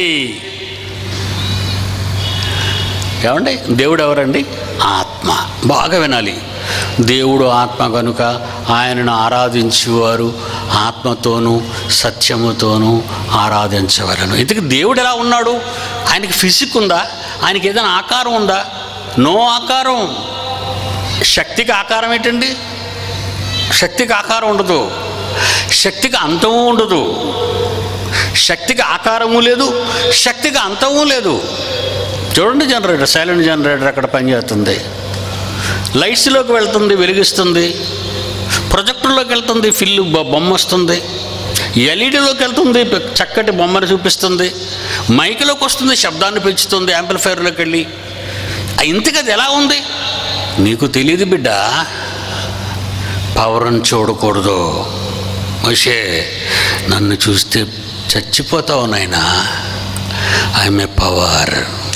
ఏమండి దేవుడు ఎవరండి ఆత్మ బాగా వినాలి దేవుడు ఆత్మ కనుక ఆయనను ఆరాధించేవారు ఆత్మతోనూ సత్యముతోనూ ఆరాధించవలను ఇంతకు దేవుడు ఎలా ఉన్నాడు ఆయనకి ఫిజిక్ ఉందా ఆయనకి ఏదైనా ఆకారం ఉందా నో ఆకారం శక్తికి ఆకారం ఏంటండి శక్తికి ఆకారం ఉండదు శక్తికి అంతము ఉండదు శక్తికి ఆకారము లేదు శక్తికి అంతము లేదు చూడండి జనరేటర్ సైలెంట్ జనరేటర్ అక్కడ పనిచేస్తుంది లైట్స్లోకి వెళ్తుంది వెలిగిస్తుంది ప్రొజెక్టర్లోకి వెళ్తుంది ఫిల్ బొ- బొమ్మ వస్తుంది ఎల్ఈడిలోకి వెళ్తుంది పె- చక్కటి బొమ్మను చూపిస్తుంది మైక్లోకి వస్తుంది శబ్దాన్ని పెంచుతుంది యాంప్లిఫైర్లోకి వెళ్ళి ఆ ఇంతకు అది ఎలా ఉంది నీకు తెలియదు బిడ్డ పవర్ని చూడకూడదు మషే నన్ను చూస్తే చచ్చిపోతావు నాయనా ఐఎమ్ ఏ పవర్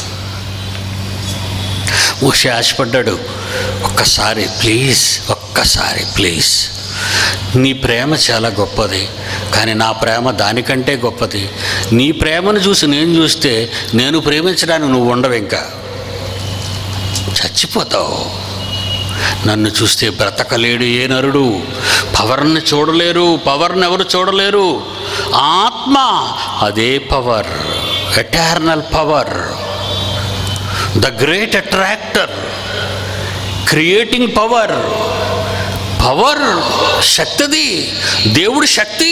మోషే ఆశపడ్డాడు ఒక్కసారి ప్లీజ్ ఒక్కసారి ప్లీజ్ నీ ప్రేమ చాలా గొప్పది కానీ నా ప్రేమ దానికంటే గొప్పది నీ ప్రేమను చూసి నేను చూస్తే నేను ప్రేమించడానికి నువ్వు ఉండవు ఇంకా చచ్చిపోతావు నన్ను చూస్తే బ్రతకలేడు ఏ నరుడు పవర్ని చూడలేరు పవర్ని ఎవరు చూడలేరు ఆత్మ అదే power eternal power the great attractor creating power power శక్తిది దేవుడి శక్తి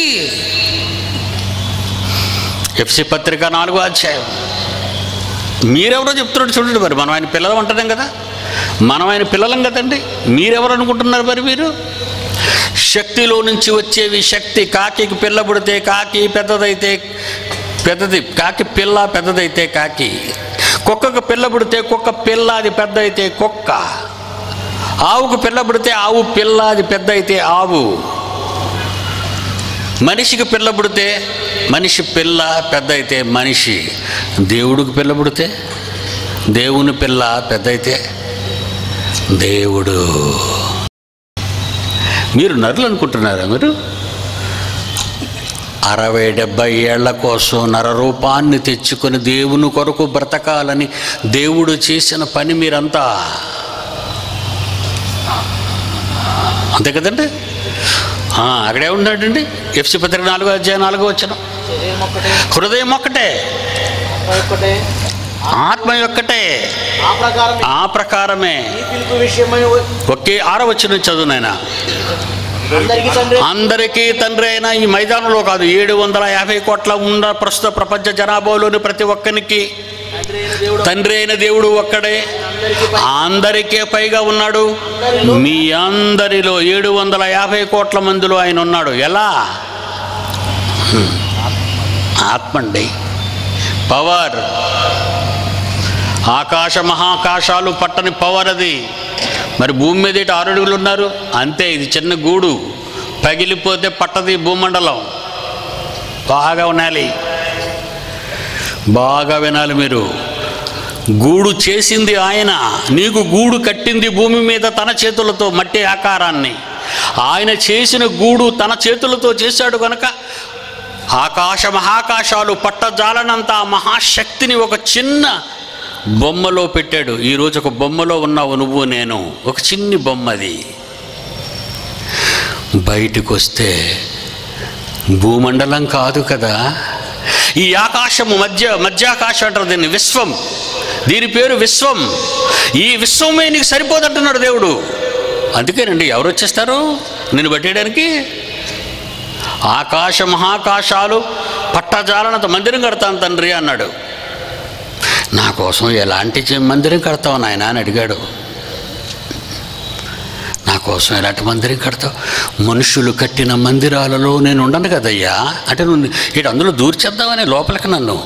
ఎఫ్సి పత్రిక నాలుగో అధ్యాయం మీరెవరో చెప్తున్నాడు చూడండి మరి మనం ఆయన పిల్లలు అంటున్నాం కదా మనం ఆయన పిల్లలం కదండి మీరెవరు అనుకుంటున్నారు మరి మీరు శక్తిలో నుంచి వచ్చేవి శక్తి కాకికి పిల్ల పుడితే కాకి పెద్దదైతే పెద్దది కాకి పిల్ల పెద్దదైతే కాకి కుక్కకు పిల్ల పుడితే కుక్క పిల్ల అది పెద్ద అయితే కుక్క ఆవుకు పిల్ల పుడితే ఆవు పిల్ల అది పెద్ద అయితే ఆవు మనిషికి పిల్ల పుడితే మనిషి పిల్ల పెద్ద అయితే మనిషి దేవుడికి పిల్ల పుడితే దేవుని పిల్ల పెద్ద అయితే దేవుడు మీరు నరులు అనుకుంటున్నారా మీరు అరవై డెబ్బై ఏళ్ల కోసం నరరూపాన్ని తెచ్చుకొని దేవుని కొరకు బ్రతకాలని దేవుడు చేసిన పని మీరంతా అంతే కదండి ఆ, అక్కడే ఉన్నాడండి ఎఫ్సి పత్రిక నాలుగో అధ్యాయం నాలుగో వచ్చిన శరీరం ఒక్కటే హృదయం ఒక్కటే ఆత్మ ఒక్కటే ఆత్మ ఒక్కటే ఆ ప్రకారం ఆ ప్రకారమే ఈ పిలుపు విషయమై ఒకే ఆరో వచ్చిన చదువు నాయన అందరికీ తండ్రి అందరికీ తండ్రి అయిన ఈ మైదానంలో కాదు ఏడు వందల యాభై కోట్ల ఉన్న ప్రస్తుత ప్రపంచ జనాభాలోని ప్రతి ఒక్కరికి తండ్రి అయిన దేవుడు తండ్రి అయిన దేవుడు ఒక్కడే అందరికీ పై అందరికే పైగా ఉన్నాడు మీ అందరిలో ఏడు వందల యాభై కోట్ల మందిలో ఆయన ఉన్నాడు ఎలా హ్మ్. ఆత్మండి పవర్ ఆకాశ మహాకాశాలు పట్టని పవర్ అది మరి భూమి మీద ఇటు ఆరు అడుగులు ఉన్నారు అంతే ఇది చిన్న గూడు పగిలిపోతే పట్టది భూమండలం బాగా వినాలి బాగా వినాలి మీరు గూడు చేసింది ఆయన నీకు గూడు కట్టింది భూమి మీద తన చేతులతో మట్టి ఆకారాన్ని ఆయన చేసిన గూడు తన చేతులతో చేశాడు కనుక ఆకాశ మహాకాశాలు పట్టజాలనంత ఆ మహాశక్తిని ఒక చిన్న బొమ్మలో పెట్టాడు ఈరోజు ఒక బొమ్మలో ఉన్నావు నువ్వు నేను ఒక చిన్ని బొమ్మది బయటికి వస్తే భూమండలం కాదు కదా ఈ ఆకాశము మధ్య మధ్యాకాశం అంటారు దీన్ని విశ్వం దీని పేరు విశ్వం ఈ విశ్వమే నీకు సరిపోదంటున్నాడు దేవుడు అందుకేనండి ఎవరు వచ్చేస్తారు నిన్ను పట్టేయడానికి ఆకాశ మహాకాశాలు పట్టజాలనంత మందిరం కడతాను తండ్రి అన్నాడు నా కోసం ఎలాంటి చి- మందిరం కడతావు నాయన అని అడిగాడు నా కోసం ఎలాంటి మందిరం కడతావు మనుషులు కట్టిన మందిరాలలో నేను ఉండను కదయ్యా అంటే నువ్వు ఇటు అందులో దూర్చేద్దామని లోపలికి నన్ను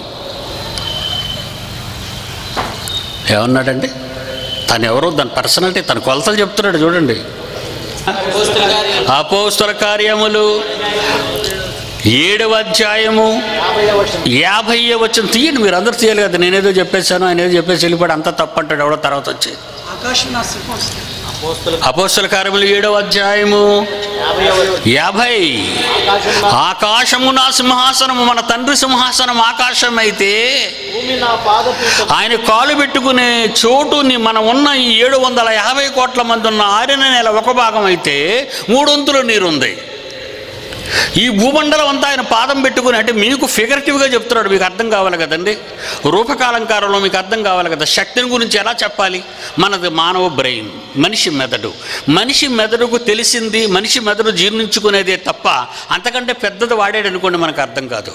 ఏమన్నాడండి తను ఎవరో దాని పర్సనాలిటీ తన కొలతలు చెప్తున్నాడు చూడండి అపోస్తుల కార్యములు ఏడవ అధ్యాయము యాభై వర్షం యాభై వచ్చిన తీయండి మీరు అందరు తీయాలి కదా నేనేదో చెప్పేశాను ఆయన ఏదో చెప్పేసి వెళ్ళిపోయాడు అంతా తప్పంటాడు ఎవడో తర్వాత వచ్చి ఆకాశం నా సింహాసనం అపోస్తుల అపోస్తుల కార్యములు ఏడవ అధ్యాయము యాభై యాభై ఆకాశం నా ఆకాశము నా సింహాసనము మన తండ్రి సింహాసనం ఆకాశం అయితే భూమి నా పాదపీఠం ఆయన కాలు పెట్టుకునే చోటుని మనం ఉన్న ఈ ఏడు వందల యాభై కోట్ల మంది ఉన్న ఆరిన నెల ఒక భాగం అయితే మూడొంతుల నీరుంది ఈ భూమండలం అంతా ఆయన పాదం పెట్టుకుని అంటే మీకు ఫిగరేటివ్గా చెప్తున్నాడు మీకు అర్థం కావాలి కదండి రూపకాలంకారంలో మీకు అర్థం కావాలి కదా శక్తిని గురించి ఎలా చెప్పాలి మనది మానవ బ్రెయిన్ మనిషి మెదడు మనిషి మెదడుకు తెలిసింది మనిషి మెదడు జీర్ణించుకునేదే తప్ప అంతకంటే పెద్దది వాడాడు అనుకోండి మనకు అర్థం కాదు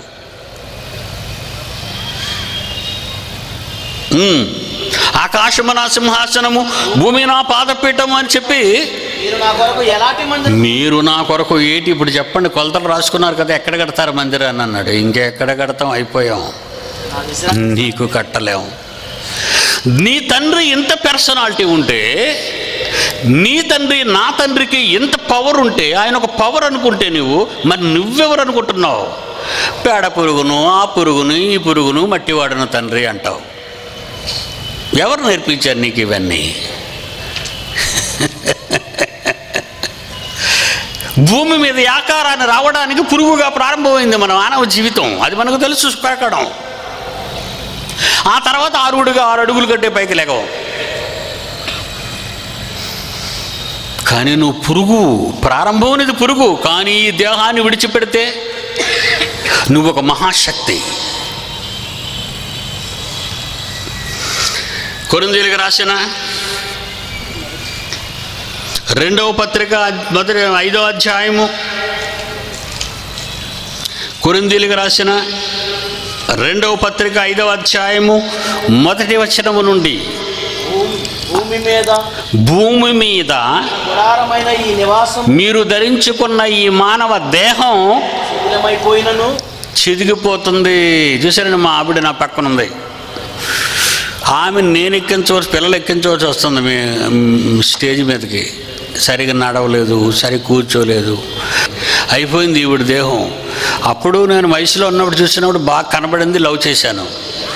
ఉమ్. ఆకాశము నా సింహాసనము భూమి నా పాదపీఠము అని చెప్పి మీరు నా కొరకు ఎలాంటి మంది మీరు నా కొరకు ఏంటి ఇప్పుడు చెప్పండి కొలతలు రాసుకున్నారు కదా ఎక్కడ కడతారు మందిరాన్ని అన్నాడు ఇంకెక్కడ కడతాం అయిపోయాం నా విశ్రాంతి నీకు కట్టలేం నీ తండ్రి ఇంత పర్సనాలిటీ ఉంటే నీ తండ్రి నా తండ్రికి ఇంత పవర్ ఉంటే ఆయన ఒక పవర్ అనుకుంటే నువ్వు మరి నువ్వెవరు అనుకుంటున్నావు పేడ పురుగును ఆ పురుగును ఈ పురుగును మట్టివాడును తండ్రి అంటావు ఎవరు నేర్పించారు నీకు ఇవన్నీ భూమి మీద ఈ ఆకారాన్ని రావడానికి పురుగుగా ప్రారంభమైంది మన మానవ జీవితం అది మనకు తెలుసు పెరగడం ఆ తర్వాత ఆరుగుడుగా ఆరు అడుగులు కట్టే పైకి లేగవు కానీ నువ్వు పురుగు ప్రారంభం అనేది పురుగు కానీ ఈ దేహాన్ని విడిచిపెడితే నువ్వు ఒక మహాశక్తి కొరిందీలకు రాసిన రెండవ పత్రిక మొదటి ఐదో అధ్యాయము కొరిందీలకు రాసిన రెండవ పత్రిక ఐదవ అధ్యాయము మొదటి వచనము నుండి భూమి భూమి మీద భూమి మీద గుడారమైన ఈ నివాసం మీరు ధరించుకున్న ఈ మానవ దేహం శిథిలమైపోయినను చిదిగిపోతుంది చూసారండి మా ఆవిడ నా పక్కన ఉంది ఆమె నేను ఎక్కించవచ్చు పిల్లలు ఎక్కించవచ్చు వస్తుంది మీ మ్, స్టేజ్ మీదకి సరిగా నడవలేదు సరి కూర్చోలేదు అయిపోయింది ఈవిడ దేహం అప్పుడు నేను వయసులో ఉన్నప్పుడు చూసినప్పుడు బాగా కనబడింది లవ్ చేశాను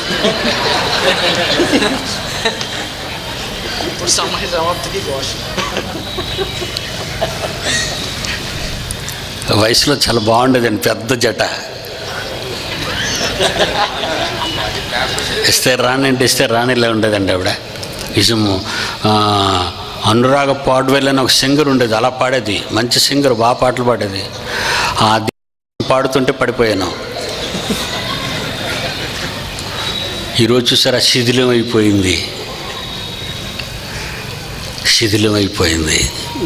ఇప్పుడు సమయ సమాప్తికి ఘోష వయసులో చాలా బాగుండేదండి పెద్ద జట ఇస్తే రానంటే ఇస్తే రానిలా ఉండేదండి ఆవిడ ఇసుము ఆ, అనురాగ పాడ్వెల్ అని ఒక సింగర్ ఉండేది అలా పాడేది మంచి సింగర్ బాగా పాటలు పాడేది ఆ ది- పాడుతుంటే పడిపోయాను ఈరోజు చూసారా శిథిలం అయిపోయింది శిథిలం అయిపోయింది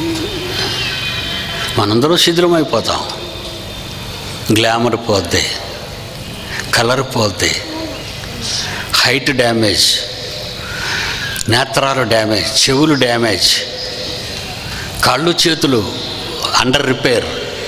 మనందరం శిథిలం అయిపోతాం గ్లామర్ పోద్ది కలర్ పోద్ది హైట్ డ్యామేజ్ నేత్రాలు డ్యామేజ్ చెవులు డ్యామేజ్ కాళ్ళు చేతులు అండర్ రిపేర్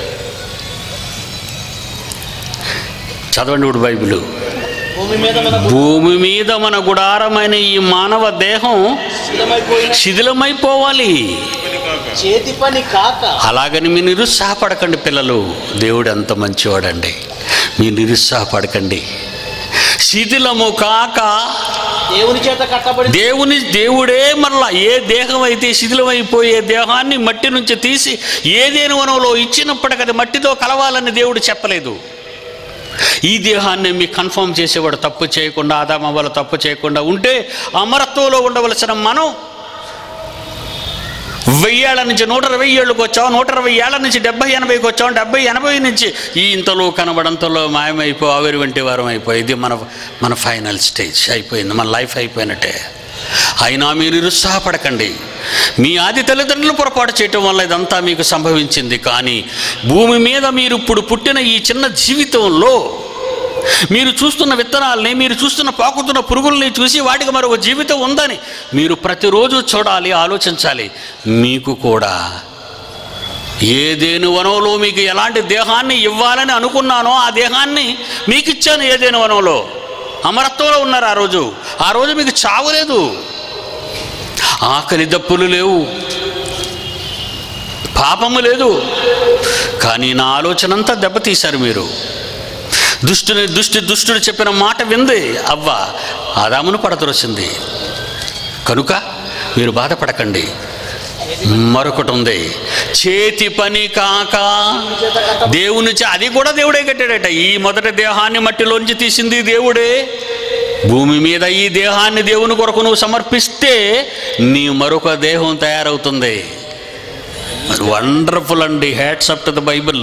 చదవండి ఇప్పుడు బైబిల్ భూమి మీద మన భూమి మీద మన గుడారమైన ఈ మానవ దేహం శిథిలమైపోయిన శిథిలమైపోవాలి చేతి పని కాక అలాగని మీరు నిరుత్సాహపడకండి పిల్లలు దేవుడు ఎంత మంచివాడండి మీరు నిరుత్సాహపడకండి శిథిలము కాక దేవుని చేత కట్టబడి దేవుని దేవుడే మరలా ఏ దేహం అయితే శిథిలమైపోయే దేహాన్ని మట్టి నుంచి తీసి ఏదేని వనంలో ఇచ్చినప్పటికీ అది మట్టితో కలవాలని దేవుడు చెప్పలేదు ఈ దేహాన్ని మీకు కన్ఫర్మ్ చేసేవాడు తప్పు చేయకుండా ఆదామవ్వలు తప్పు చేయకుండా ఉంటే అమరత్వంలో ఉండవలసిన మనం వెయ్యేళ్ల నుంచి నూట ఇరవై ఏళ్ళకి వచ్చాం నూట ఇరవై ఏళ్ల నుంచి డెబ్బై ఎనభైకి వచ్చాం డెబ్బై ఎనభై నుంచి ఈ ఇంతలో కనబడంతలో మాయమైపో ఆవిరి వంటి వారం అయిపోయి ఇది మన మన ఫైనల్ స్టేజ్ అయిపోయింది మన లైఫ్ అయిపోయినట్టే అయినా మీరు నిరుత్సాహపడకండి మీ ఆది తల్లిదండ్రులు పొరపాటు చేయటం వల్ల ఇదంతా మీకు సంభవించింది కానీ భూమి మీద మీరు ఇప్పుడు పుట్టిన ఈ చిన్న జీవితంలో మీరు చూస్తున్న విత్తనాల్ని మీరు చూస్తున్న పాకుతున్న పురుగుల్ని చూసి వాటికి మరొక జీవితం ఉందని మీరు ప్రతిరోజు చూడాలి ఆలోచించాలి మీకు కూడా ఏదేను వనంలో మీకు ఎలాంటి దేహాన్ని ఇవ్వాలని అనుకున్నానో ఆ దేహాన్ని మీకు ఇచ్చాను ఏదేను వనంలో అమరత్వంలో ఉన్నారు ఆ రోజు ఆ రోజు మీకు చావు లేదు ఆకలి దప్పులు లేవు పాపము లేదు కానీ నా ఆలోచన అంతా దెబ్బతీశారు మీరు దుష్టుని దుష్టి దుష్టుడు చెప్పిన మాట వింది అవ్వ ఆదామును పడతరొచ్చింది కనుక మీరు బాధపడకండి మరొకటి ఉంది చేతి పని కాక చేత కట్ట దేవుని చే- అది కూడా దేవుడే కట్టాడట ఈ మొదటి దేహాన్ని మట్టిలోంచి తీసింది దేవుడే భూమి మీద ఈ దేహాన్ని దేవుని కొరకు నువ్వు సమర్పిస్తే నీ మరొక దేహం తయారవుతుంది వండర్ఫుల్ అండి hats up to the Bible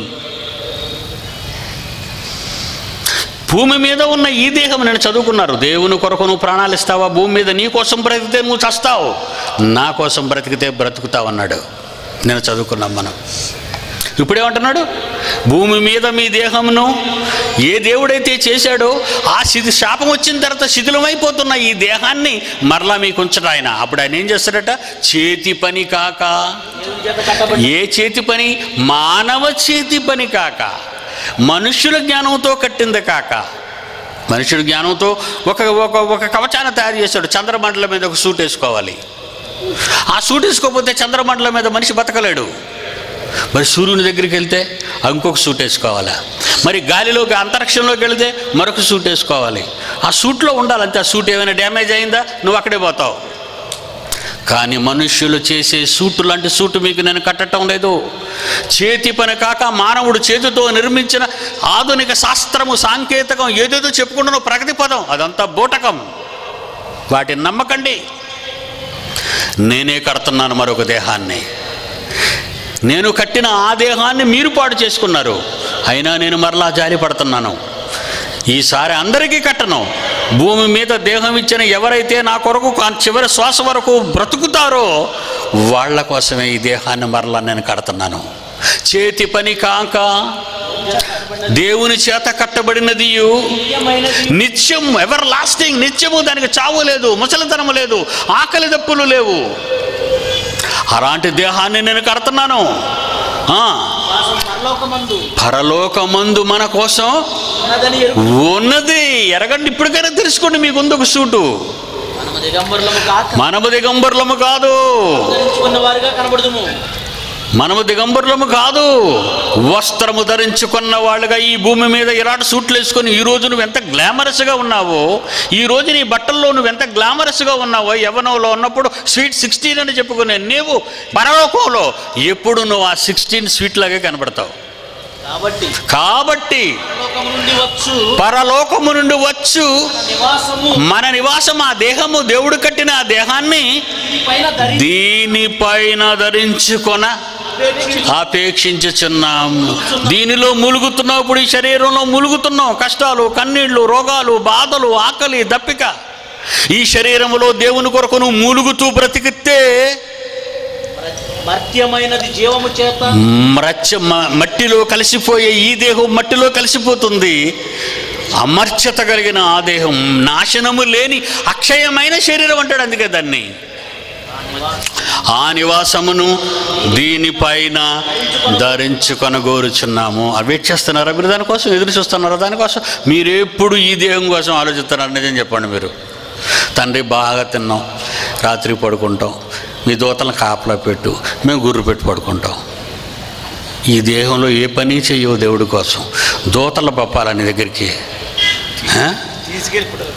భూమి మీద ఉన్న ఈ దేహం నేను చదువుకున్నారు దేవుని కొరకు నువ్వు ప్రాణాలు ఇస్తావా భూమి మీద నీ కోసం బ్రతికితే నువ్వు చస్తావు నా కోసం బ్రతికితే బ్రతుకుతావు అన్నాడు నేను చదువుకున్నాం మనం ఇప్పుడేమంటున్నాడు భూమి మీద మీ దేహమును ఏ దేవుడైతే చేశాడో ఆ శిథి శాపం వచ్చిన తర్వాత శిథిలమైపోతున్న ఈ దేహాన్ని మరలా మీకు ఉంచడు ఆయన అప్పుడు ఆయన ఏం చేస్తాడట చేతి పని కాక దేవుని చేత కట్టబడి ఏ చేతి పని మానవ చేతి పని కాక మనుష్యుల జ్ఞానంతో కట్టింది కాక మనుషుడి జ్ఞానంతో ఒక ఒక ఒక కవచాన్ని తయారు చేశాడు చంద్రమండలం మీద ఒక సూట్ వేసుకోవాలి ఆ సూట్ వేసుకోకపోతే చంద్రమండలం మీద మనిషి బతకలేడు మరి సూర్యుని దగ్గరికి వెళ్తే ఇంకొక సూట్ వేసుకోవాలా మరి గాలిలోకి అంతరిక్షంలోకి వెళితే మరొక సూట్ వేసుకోవాలి ఆ సూట్లో ఉండాలంతే ఆ సూట్ ఏమైనా డ్యామేజ్ అయిందా నువ్వు అక్కడే పోతావు కానీ మనుష్యులు చేసే సూటు లాంటి సూటు మీకు నేను కట్టడం లేదు చేతి పని కాక మానవుడు చేతితో నిర్మించిన ఆధునిక శాస్త్రము సాంకేతికం ఏదేదో చెప్పుకుంటున్న ప్రగతి పదం అదంతా బూటకం వాటిని నమ్మకండి నేనే కడుతున్నాను మరొక దేహాన్ని నేను కట్టిన ఆ దేహాన్ని మీరు పాడు చేసుకున్నారు అయినా నేను మరలా జాలి పడుతున్నాను ఈసారి అందరికీ కట్టను భూమి మీద దేహం ఇచ్చిన ఎవరైతే నా కొరకు ఆ చివరి శ్వాస వరకు బ్రతుకుతారో వాళ్ళ కోసమే ఈ దేహాన్ని మరలా నేను కడుతున్నాను చేతి పని కాక దేవుని చేత కట్టబడినది ప్రియమైనది నిత్యం ఎవర్ లాస్టింగ్ నిత్యము దానికి చావు లేదు ముసలితనము లేదు ఆకలి దప్పులు లేవు అలాంటి దేహాన్ని నేను కడుతున్నాను ఆ, వాసం పరలోకమందు పరలోకమందు మన కోసం ఉన్నదని ఎరుగు ఉన్నది ఎరగండి ఇప్పటికైనా తెలుసుకోండి మీకు ఉంది ఒక సూటు మనము దిగంబరులము కాక మనము దిగంబరులము కాదు ధరించుకున్న వారిగా కనబడుదుము మనము దిగంబరులము కాదు వస్త్రము ధరించుకున్న వాళ్ళుగా ఈ భూమి మీద ఇలాంటి సూట్లు వేసుకొని ఈ రోజు నువ్వు ఎంత గ్లామరస్గా ఉన్నావో ఈ రోజు నీ బట్టల్లో నువ్వు ఎంత గ్లామరస్గా ఉన్నావో యవనంలో ఉన్నప్పుడు స్వీట్ సిక్స్టీన్ అని చెప్పుకునే నీవు పరలోకంలో ఎప్పుడు నువ్వు ఆ సిక్స్టీన్ స్వీట్ లాగే కనబడతావు కాబట్టి కాబట్టి పరలోకము నుండి వచ్చు పరలోకము నుండి వచ్చు నివాసము మన నివాసం ఆ దేహము దేవుడు కట్టిన ఆ దేహాన్ని పైన ధరి దీనిపైన ధరించుకొన అపేక్షించుచున్నాం దీనిలో ములుగుతున్నప్పుడు ఈ శరీరంలో ములుగుతున్నాం కష్టాలు కన్నీళ్లు రోగాలు బాధలు ఆకలి దప్పిక ఈ శరీరములో దేవుని కొరకు నువ్వు మూలుగుతూ బ్రతికితే మర్త్యమైనది జీవము చేత మ్రచ్చ మ- మట్టిలో కలిసిపోయే ఈ దేహం మట్టిలో కలిసిపోతుంది అమర్చత కలిగిన ఆ దేహం నాశనము లేని అక్షయమైన శరీరం అంటాడు అందుకే దాన్ని ఆ నివాసమును దీనిపైన ధరించుకొనగోరుచున్నాము అవి చేస్తున్నారా మీరు దానికోసం ఎదురు చూస్తున్నారా దానికోసం మీరు ఎప్పుడు ఈ దేహం కోసం ఆలోచిస్తున్నారు నిజం చెప్పండి మీరు తండ్రి బాగా తిన్నాం రాత్రి పడుకుంటాం మీ దూతలను కాపలా పెట్టు మేము గుర్రు పెట్టి పడుకుంటాం ఈ దేహంలో ఏ పని చెయ్యవు దేవుడి కోసం దూతలు పంపాలా నీ దగ్గరికి ఆ? తీసుకెళ్ళిపోతారు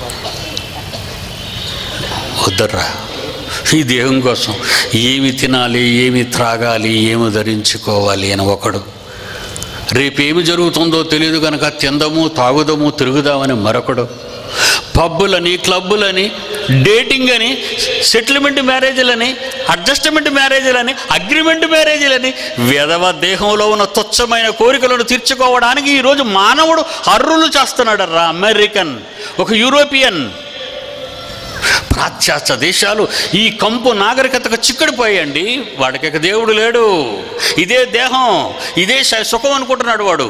వద్దర్రా ఈ దేహం కోసం ఏమి తినాలి ఏమి త్రాగాలి ఏమి ధరించుకోవాలి అని ఒకడు రేపేమి జరుగుతుందో తెలియదు కనుక తిందము తాగుదము తిరుగుదామని మరొకడు పబ్బులని క్లబ్బులని డేటింగ్ అని సెటిల్మెంట్ మ్యారేజ్లని అడ్జస్ట్మెంట్ మ్యారేజ్లని అగ్రిమెంట్ మ్యారేజ్లని విధవ దేహంలో ఉన్న తుచ్చమైన కోరికలను తీర్చుకోవడానికి ఈరోజు మానవుడు అర్రులు చేస్తున్నాడు రా అమెరికన్ ఒక యూరోపియన్ పాశ్చాత్య దేశాలు ఈ కంపు నాగరికతకు చిక్కడిపోయండి వాడికి ఇక దేవుడు లేడు ఇదే దేహం ఇదే స- సుఖం అనుకుంటున్నాడు వాడు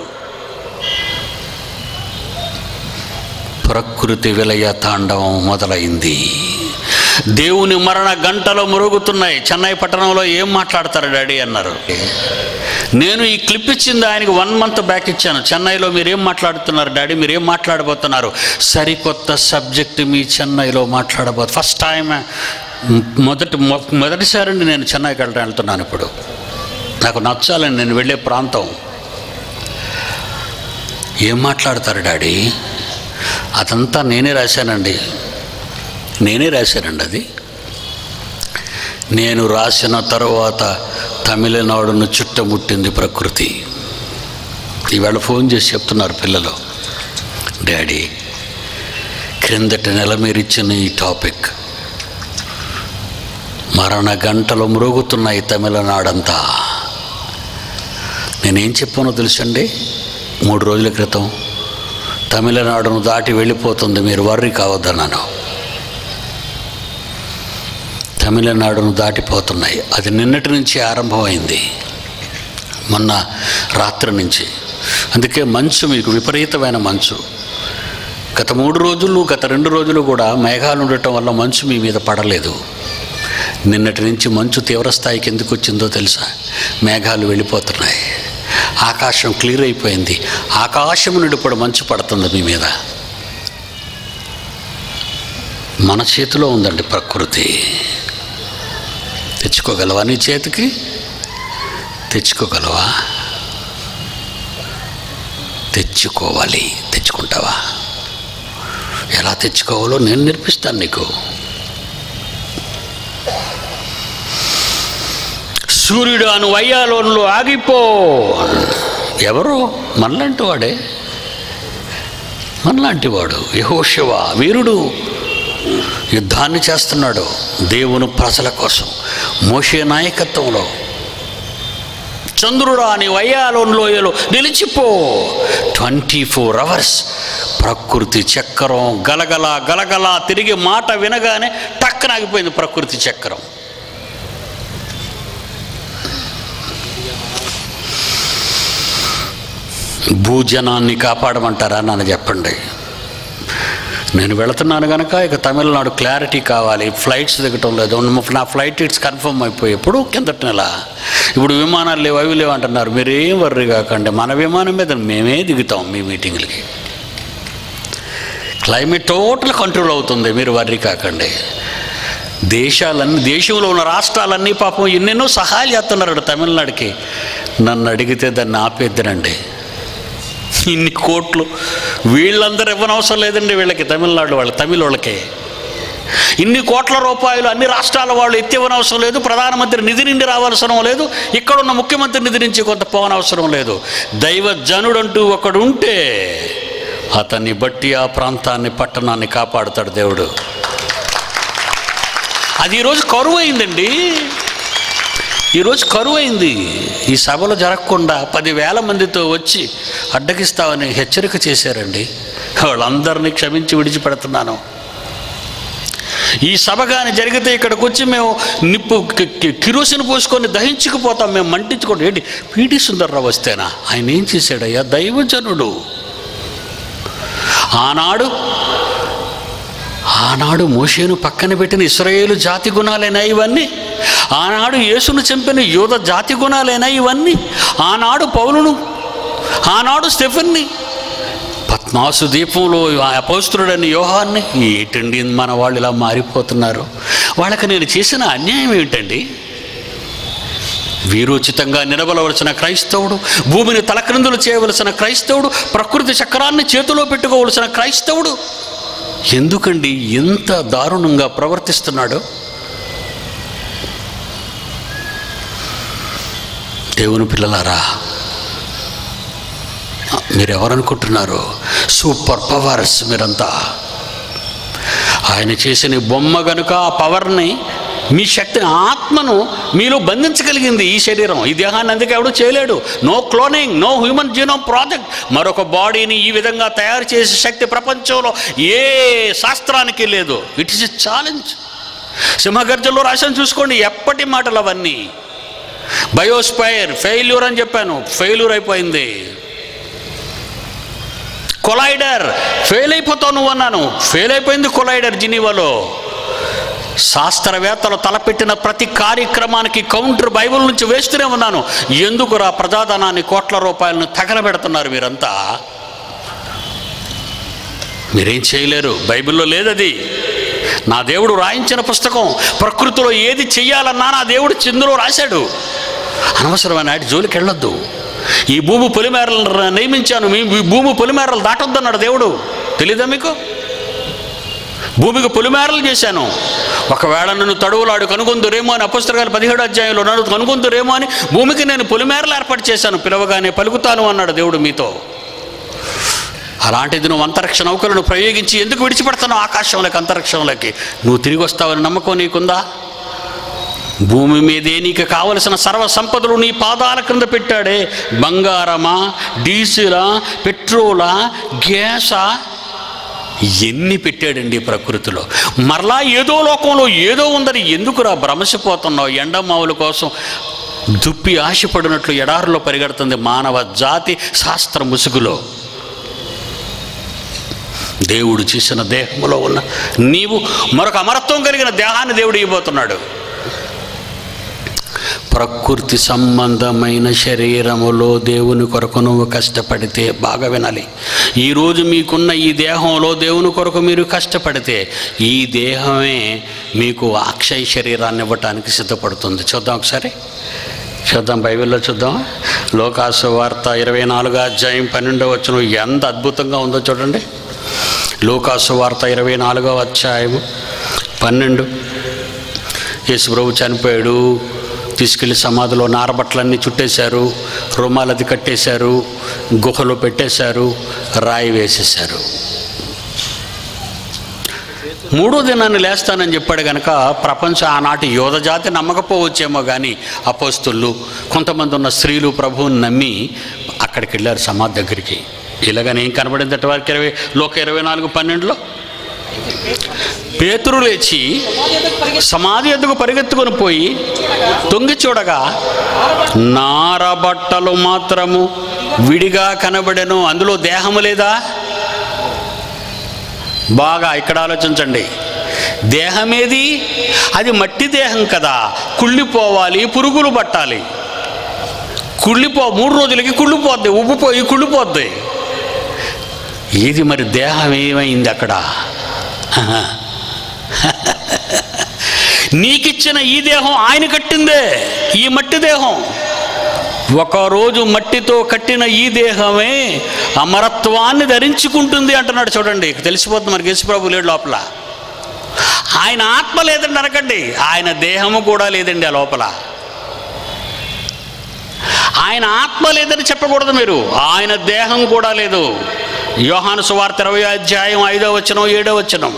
ప్రకృతి విలయ తాండవం మొదలైంది దేవుని మరణ గంటలు మురుగుతున్నాయి చెన్నై పట్టణంలో ఏం మాట్లాడతారు డాడీ అన్నారు నేను ఈ క్లిప్ ఇచ్చింది ఆయనకి వన్ మంత్ బ్యాక్ ఇచ్చాను చెన్నైలో మీరు ఏం మాట్లాడుతున్నారు డాడీ మీరు ఏం మాట్లాడబోతున్నారు సరికొత్త సబ్జెక్ట్ మీ చెన్నైలో మాట్లాడబోతు ఫస్ట్ టైం మొదటి మొ- మొదటిసారి నేను చెన్నైకి వెళ్ళడం వెళ్తున్నాను ఇప్పుడు నాకు నచ్చాలని నేను వెళ్ళే ప్రాంతం ఏం మాట్లాడతారు డాడీ అదంతా నేనే రాశానండి నేనే రాశానండి అది నేను రాసిన తరువాత తమిళనాడును చుట్టముట్టింది ప్రకృతి ఈవేళ ఫోన్ చేసి చెప్తున్నారు పిల్లలు డాడీ క్రిందటి నెల మీరు ఇచ్చిన ఈ టాపిక్ మరణ గంటలు మ్రోగుతున్నాయి తమిళనాడంతా నేనేం చెప్పానో తెలుసండి మూడు రోజుల క్రితం తమిళనాడును దాటి వెళ్ళిపోతుంది మీరు వర్రి కావద్దన్నాను తమిళనాడును దాటిపోతున్నాయి అది నిన్నటి నుంచి ఆరంభమైంది మొన్న రాత్రి నుంచి అందుకే మంచు మీకు విపరీతమైన మంచు గత మూడు రోజులు గత రెండు రోజులు కూడా మేఘాలు ఉండటం వల్ల మంచు మీ మీద పడలేదు నిన్నటి నుంచి మంచు తీవ్రస్థాయికి ఎందుకు వచ్చిందో తెలుసా మేఘాలు వెళ్ళిపోతున్నాయి ఆకాశం క్లియర్ అయిపోయింది ఆకాశం నుండి ఇప్పుడు మంచు పడుతుంది మీ మీద మన చేతిలో ఉందండి ప్రకృతి తెచ్చుకోగలవా నీ చేతికి తెచ్చుకోగలవా తెచ్చుకోవాలి తెచ్చుకుంటావా ఎలా తెచ్చుకోవాలో నేను నేర్పిస్తాను నీకు సూర్యుడు అను వయ్యాలోన్లో ఆగిపో ఎవరు మనలాంటి వాడే మనలాంటి వాడు యహోశివ వీరుడు యుద్ధాన్ని చేస్తున్నాడు దేవుని ప్రజల కోసం మోషే నాయకత్వంలో చంద్రుడా అని వయ్యాలోయలో నిలిచిపో ట్వంటీ ఫోర్ అవర్స్ ప్రకృతి చక్రం గలగల గలగల తిరిగి మాట వినగానే టక్కన ఆగిపోయింది ప్రకృతి చక్రం భూజనాన్ని కాపాడమంటారా నన్ను చెప్పండి నేను వెళుతున్నాను కనుక ఇక తమిళనాడు క్లారిటీ కావాలి ఫ్లైట్స్ దిగటం లేదు నా ఫ్లైట్ టికెట్స్ కన్ఫర్మ్ అయిపోయి ఎప్పుడు కిందటి నెల ఇప్పుడు విమానాలు లేవు అవి లేవు అంటున్నారు మీరు ఏం వర్రీ కాకండి మన విమానం మీద మేమే దిగుతాం మీ మీటింగ్లకి క్లైమేట్ టోటల్ కంట్రోల్ అవుతుంది మీరు వర్రీ కాకండి దేశాలన్నీ దేశంలో ఉన్న రాష్ట్రాలన్నీ పాపం ఎన్నెన్నో సహాయాలు చేస్తున్నారు తమిళనాడుకి నన్ను అడిగితే దాన్ని ఆపేద్దనండి ఇన్ని కోట్లు వీళ్ళందరూ ఇవ్వనవసరం లేదండి వీళ్ళకి తమిళనాడు వాళ్ళు తమిళ వాళ్ళకే ఇన్ని కోట్ల రూపాయలు అన్ని రాష్ట్రాల వాళ్ళు ఎత్తివ్వనవసరం లేదు ప్రధానమంత్రి నిధి నుండి రావాల్సిన లేదు ఇక్కడున్న ముఖ్యమంత్రి నిధి నుంచి కొంత పోనవసరం లేదు దైవ జనుడంటూ ఒకడు ఉంటే అతన్ని బట్టి ఆ ప్రాంతాన్ని పట్టణాన్ని కాపాడుతాడు దేవుడు అది ఈరోజు కరువు అయిందండి ఈరోజు కరువు అయింది ఈ సభలో జరగకుండా పదివేల మందితో వచ్చి అడ్డగిస్తామని హెచ్చరిక చేశారండి వాళ్ళందరినీ క్షమించి విడిచిపెడుతున్నాను ఈ సభ కానీ జరిగితే ఇక్కడికి వచ్చి మేము నిప్పు కి- కి- కిరోసిన్ పోసుకొని దహించుకుపోతాం మేము మంటించుకోండి ఏంటి పీటి సుందర్రావు వస్తేనా ఆయన ఏం చేశాడయ్యా దైవజనుడు ఆనాడు ఆనాడు మోషేను పక్కన పెట్టిన ఇస్రాయేలు జాతి గుణాలైనా ఇవన్నీ ఆనాడు యేసును చంపిన యోధ జాతి గుణాలైనా ఇవన్నీ ఆనాడు పౌలును ఆనాడు స్టెఫెన్ని పద్మాసు దీపంలో ఆ అపౌస్తుడని యోహాన్ని ఏంటండి మన వాళ్ళు ఇలా మారిపోతున్నారు వాళ్ళకి నేను చేసిన అన్యాయం ఏమిటండి వీరోచితంగా నిలబడవలసిన క్రైస్తవుడు భూమిని తలక్రిందులు చేయవలసిన క్రైస్తవుడు ప్రకృతి చక్రాన్ని చేతిలో పెట్టుకోవలసిన క్రైస్తవుడు ఎందుకండి ఇంత దారుణంగా ప్రవర్తిస్తున్నాడు దేవుని పిల్లలారా మీరెవరనుకుంటున్నారు సూపర్ పవర్స్ మీరంతా ఆయన చేసిన ఈ బొమ్మ గనుక ఆ పవర్ని మీ శక్తిని ఆత్మను మీలో బంధించగలిగింది ఈ శరీరం ఈ దేహాన్ని అందుకే ఎవడు చేయలేడు no cloning no human genome project మరొక బాడీని ఈ విధంగా తయారు చేసే శక్తి ప్రపంచంలో ఏ శాస్త్రానికి లేదు ఇట్ ఇస్ ఎ ఛాలెంజ్ సింహగర్జంలో రాశాను చూసుకోండి ఎప్పటి మాటలు అవన్నీ బయోస్పైర్ ఫెయిల్యూర్ అని చెప్పాను ఫెయిల్యూర్ అయిపోయింది కొలైడర్ ఫెయిల్ అయిపోతావు నువ్వు అన్నాను ఫెయిల్ అయిపోయింది కొలైడర్ జినీవాలో శాస్త్రవేత్తలు తలపెట్టిన ప్రతి కార్యక్రమానికి కౌంటర్ బైబిల్ నుంచి వేస్తూనే ఉన్నాను ఎందుకు రా ప్రజాధనాన్ని కోట్ల రూపాయలను తగలబెడుతున్నారు మీరంతా మీరేం చేయలేరు బైబిల్లో లేదది నా దేవుడు రాయించిన పుస్తకం ప్రకృతిలో ఏది చెయ్యాలన్నా నా దేవుడు చిందులో రాశాడు అనవసరమైన నాటి జోలికి వెళ్ళొద్దు ఈ భూమి పొలిమేరలను నియమించాను మీ ఈ భూమి పొలిమేరలు దాటొద్దన్నాడు దేవుడు తెలీదా మీకు భూమికి పొలిమేరలు చేశాను ఒకవేళ నన్ను తడువులాడు కనుగొందురేమో అని అపుస్తకాలు పదిహేడు అధ్యాయంలో నన్ను కనుగొందురేమో అని భూమికి నేను పొలిమేరలు ఏర్పాటు చేశాను పిలవగానే పలుకుతాను అన్నాడు దేవుడు మీతో అలాంటిది నువ్వు అంతరిక్ష నౌకలను ప్రయోగించి ఎందుకు విడిచిపెడతావు ఆకాశంలోకి అంతరిక్షంలోకి నువ్వు తిరిగి వస్తావని నమ్మకం నీకుందా భూమి మీదే నీకు కావలసిన సర్వ సంపదలు నీ పాదాల క్రింద పెట్టాడే బంగారమా డీజిలా పెట్రోలా గ్యాసా ఎన్ని పెట్టాడండి ప్రకృతిలో మరలా ఏదో లోకంలో ఏదో ఉందని ఎందుకురా భ్రమసిపోతున్నావు ఎండమావుల కోసం దుప్పి ఆశపడినట్లు ఎడారిలో పరిగెడుతుంది మానవ జాతి శాస్త్ర ముసుగులో దేవుడు చేసిన దేహంలో ఉన్న నీవు మరొక అమరత్వం కలిగిన దేహాన్ని దేవుడు ఇవ్వబోతున్నాడు ప్రకృతి సంబంధమైన శరీరములో దేవుని కొరకు నువ్వు కష్టపడితే బాగా వినాలి ఈరోజు మీకున్న ఈ దేహంలో దేవుని కొరకు మీరు కష్టపడితే ఈ దేహమే మీకు అక్షయ శరీరాన్ని ఇవ్వటానికి సిద్ధపడుతుంది చూద్దాం ఒకసారి చూద్దాం బైబిల్లో చూద్దాం లోకాసు వార్త ఇరవై నాలుగు అధ్యాయం పన్నెండవ వచ్చిన ఎంత అద్భుతంగా ఉందో చూడండి లోకాసు వార్త ఇరవై నాలుగవ అధ్యాయము పన్నెండు యేసుప్రభు చనిపోయాడు తీసుకెళ్లి సమాధిలో నారబట్టలన్నీ చుట్టేశారు రుమాలది కట్టేశారు గుహలో పెట్టేశారు రాయి వేసేశారు మూడో దినాన్ని లేస్తానని చెప్పాడు కనుక ప్రపంచ ఆనాటి యోధ జాతి నమ్మకపోవచ్చేమో కానీ అపోస్తులు కొంతమంది ఉన్న స్త్రీలు ప్రభువుని నమ్మి అక్కడికి వెళ్ళారు సమాధి దగ్గరికి ఇలాగని ఏం కనబడిందట వారికి ఇరవై లోక ఇరవై నాలుగు పన్నెండులో పేతురు లేచి సమాధి ఎద్దుకు పరిగెత్తుకొని పోయి తొంగి చూడగా నారబట్టలు మాత్రము విడిగా కనబడెను అందులో దేహము లేదా బాగా ఇక్కడ ఆలోచించండి దేహమేది అది మట్టి దేహం కదా కుళ్ళిపోవాలి పురుగులు పట్టాలి కుళ్ళిపో మూడు రోజులకి కుళ్ళిపోద్ది ఉబ్బిపోయి కుళ్ళిపోద్ది ఇది మరి దేహం ఏమైంది అక్కడ నీకిచ్చిన ఈ దేహం ఆయన కట్టిందే ఈ మట్టి దేహం ఒకరోజు మట్టితో కట్టిన ఈ దేహమే అమరత్వాన్ని ధరించుకుంటుంది అంటున్నాడు చూడండి తెలిసిపోతుంది మనకి యేసుప్రభు లేడు లోపల ఆయన ఆత్మ లేదండి అనకండి ఆయన దేహము కూడా లేదండి ఆ లోపల ఆయన ఆత్మ లేదని చెప్పకూడదు మీరు ఆయన దేహం కూడా లేదు యోహాను సువార్త ఇరవై అధ్యాయం ఐదో వచనం ఏడో వచనం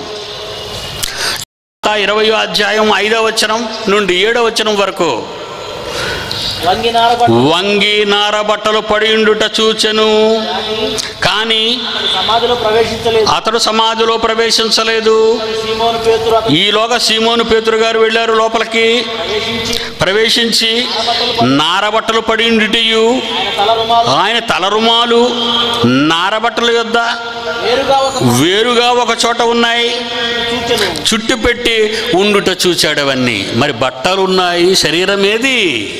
ఇరవై అధ్యాయం ఐదో వచనం నుండి ఏడో వచనం వరకు వంగి నారబట్టు వంగి నారబట్టలు పడియుండుట చూచెను కానీ సమాధిలో ప్రవేశించలేదు అతడు సమాధిలో ప్రవేశించలేదు సీమోను పేతురు అతను ఈలోగా సీమోను పేతురు గారు వెళ్ళారు లోపలికి ప్రవేశించి ప్రవేశించి నారబట్టలు పడియుండుటయు ఆయన తల రుమాలు ఆయన తలరుమాలు నారబట్టల యొద్ద వేరుగా ఒక వేరుగా ఒక చోట ఉన్నాయి సూచన చుట్టు పెట్టి ఉండుట చూచాడు అవన్నీ మరి బట్టలు ఉన్నాయి శరీరం ఏది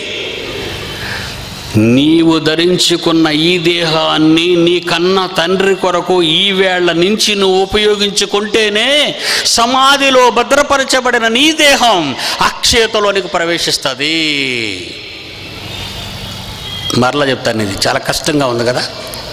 నీవు ధరించుకున్న ఈ దేహాన్ని నీ కన్న తండ్రి కొరకు ఈ వేళ నుంచి నువ్వు ఉపయోగించుకుంటేనే సమాధిలో భద్రపరచబడిన నీ దేహం అక్షయతలోనికి ప్రవేశిస్తుంది మరలా చెప్తాను ఇది చాలా కష్టంగా ఉంది కదా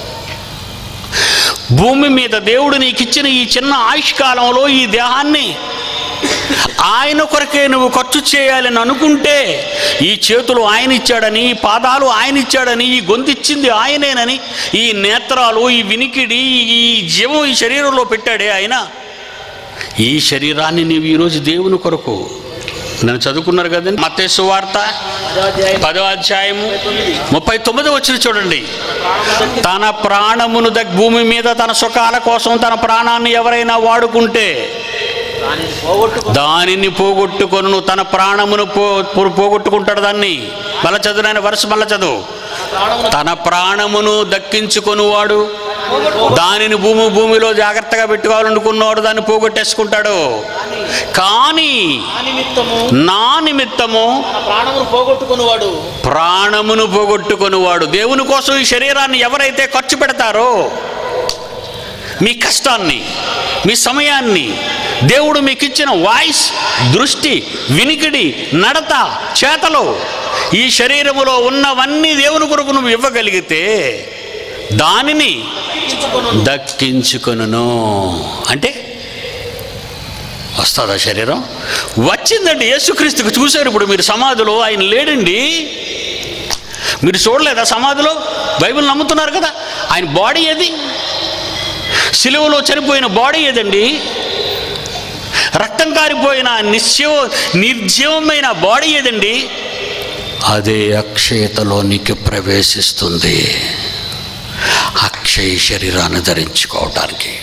భూమి మీద దేవుడు నీకు ఇచ్చిన ఈ చిన్న ఆయుష్కాలంలో ఈ దేహాన్ని ఆయన కొరకే నువ్వు ఖర్చు చేయాలని అనుకుంటే ఈ చేతులు ఆయన ఇచ్చాడని ఈ పాదాలు ఆయన ఇచ్చాడని ఈ గొంతు ఇచ్చింది ఆయనేనని ఈ నేత్రాలు ఈ వినికిడి ఈ జీవం ఈ శరీరంలో పెట్టాడే ఆయన ఈ శరీరాన్ని నీవు ఈరోజు దేవుని కొరకు నన్ను చదువుకున్నారు కదండి మత్తేసు వార్త అధ్యాయం పదో అధ్యాయము ముప్పై తొమ్మిది వచ్చిన చూడండి తన ప్రాణమును దగ్ భూమి మీద తన సుఖాల కోసం తన ప్రాణాన్ని ఎవరైనా వాడుకుంటే దానిని పోగొట్టుకో దానిని పోగొట్టుకొను తన ప్రాణమును పో పో- పోగొట్టుకుంటాడు దాన్ని మళ్ళా చదువు నాయన వరుస మళ్ళా చదువు ప్రాణమును తన ప్రాణమును దక్కించుకొనువాడు దానిని భూమి భూమిలో జాగ్రత్తగా పెట్టుకోవాలనుకున్నవాడు దాన్ని పోగొట్టేసుకుంటాడు కానీ ఆ నిమిత్తము నా నిమిత్తము తన ప్రాణమును పోగొట్టుకునివాడు ప్రాణమును పోగొట్టుకొనివాడు దేవుని కోసం ఈ శరీరాన్ని ఎవరైతే ఖర్చు పెడతారో మీ కష్టాన్ని మీ సమయాన్ని దేవుడు మీకు ఇచ్చిన వాయిస్ దృష్టి వినికిడి నడత చేతలు ఈ శరీరములో ఉన్నవన్నీ దేవుని కొరకు నువ్వు ఇవ్వగలిగితే దానిని ఇచ్చుకొను దక్కించుకొనును అంటే వస్తుందా శరీరం వచ్చిందండి యేసుక్రీస్తుకు చూశారు ఇప్పుడు మీరు సమాధిలో ఆయన లేడండి మీరు చూడలేదా సమాధిలో బైబిల్ నమ్ముతున్నారు కదా ఆయన బాడీ ఏది సిలువలో చనిపోయిన బాడీ ఏదండి రక్తం కారిపోయిన నిశ్చవ నిర్జీవమైన బాడీ ఏదండి అదే అక్షయతలోనికి ప్రవేశిస్తుంది అక్షయ శరీరాన్ని ధరించుకోవటానికి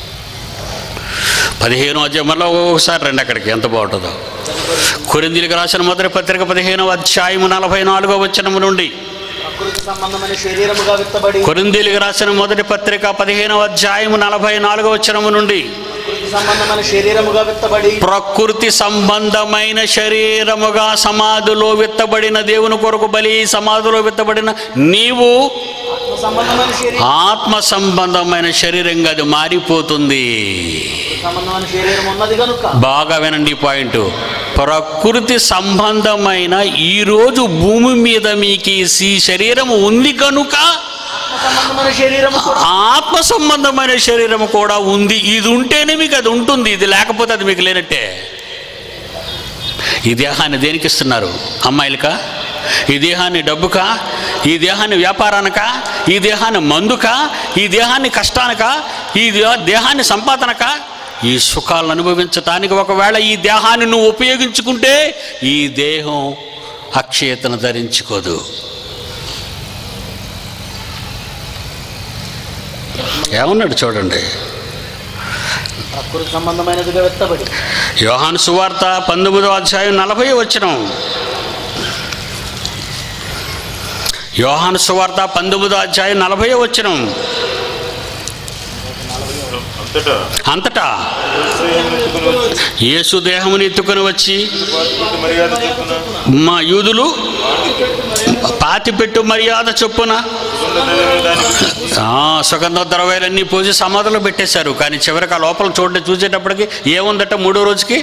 పదిహేను అధ్యాయంలో ఒకసారి రండి అక్కడికి ఎంత బాగుంటుందో కొరిందీలకు రాసిన మొదటి పత్రిక పదిహేను అధ్యాయము నలభై నాలుగో వచనము నుండి ప్రకృతి సంబంధమైన శరీరముగా విత్తబడి కొరిందీలకు రాసిన మొదటి పత్రిక పదిహేనవ అధ్యాయము నలభై నాలుగో వచనము నుండి ప్రకృతి సంబంధమైన శరీరముగా విత్తబడి ప్రకృతి సంబంధమైన శరీరముగా సమాధిలో విత్తబడిన దేవుని కొరకు బలి సమాధిలో విత్తబడిన నీవు ఆత్మ సంబంధమైన శరీరం ఆత్మ సంబంధమైన శరీరంగా అది మారిపోతుంది సంబంధమైన శరీరం ఉన్నది కనుక బాగా వినండి ఈ పాయింట్ ప్రకృతి సంబంధమైన ఈరోజు భూమి మీద మీకు ఈ శరీరం ఉంది కనుక ఆత్మ సంబంధమైన శరీరము కూడా ఆత్మ సంబంధమైన శరీరం కూడా ఉంది ఇది ఉంటేనే మీకు అది ఉంటుంది ఇది లేకపోతే అది మీకు లేనట్టే ఈ దేహాన్ని దేనికి ఇస్తున్నారు అమ్మాయిలకా ఈ దేహాన్ని డబ్బుకా ఈ దేహాన్ని వ్యాపారానికా ఈ దేహాన్ని మందుకా ఈ దేహాన్ని కష్టానికా ఈ దే- దేహాన్ని సంపాదనకా ఈ సుఖాలను అనుభవించటానికి ఒకవేళ ఈ దేహాన్ని నువ్వు ఉపయోగించుకుంటే ఈ దేహం అక్షయతను ధరించుకోదు ఏమన్నాడు చూడండి ప్రకృతి సంబంధమైనదిగా విత్తబడి యోహాను సువార్త పంతొమ్మిదో అధ్యాయం నలభై వచ్చినం యోహాను సువార్త పంతొమ్మిదో అధ్యాయం నలభై వచ్చినం అంతటా అంతటా యేసు ఎత్తుకుని వచ్చి యేసు దేహముని ఎత్తుకొని వచ్చి పాతిపెట్టి మర్యాద చొప్పున మా యూదులు పాతిపెట్టు మర్యాద చొప్పున సుగంధ దానికి ఆ, సుగంధ ద్రవ్యాలన్నీ పోసి సమాధిలో పెట్టేశారు కానీ చివరికి ఆ లోపల చూడ చూసేటప్పటికి ఏముందట మూడో రోజుకి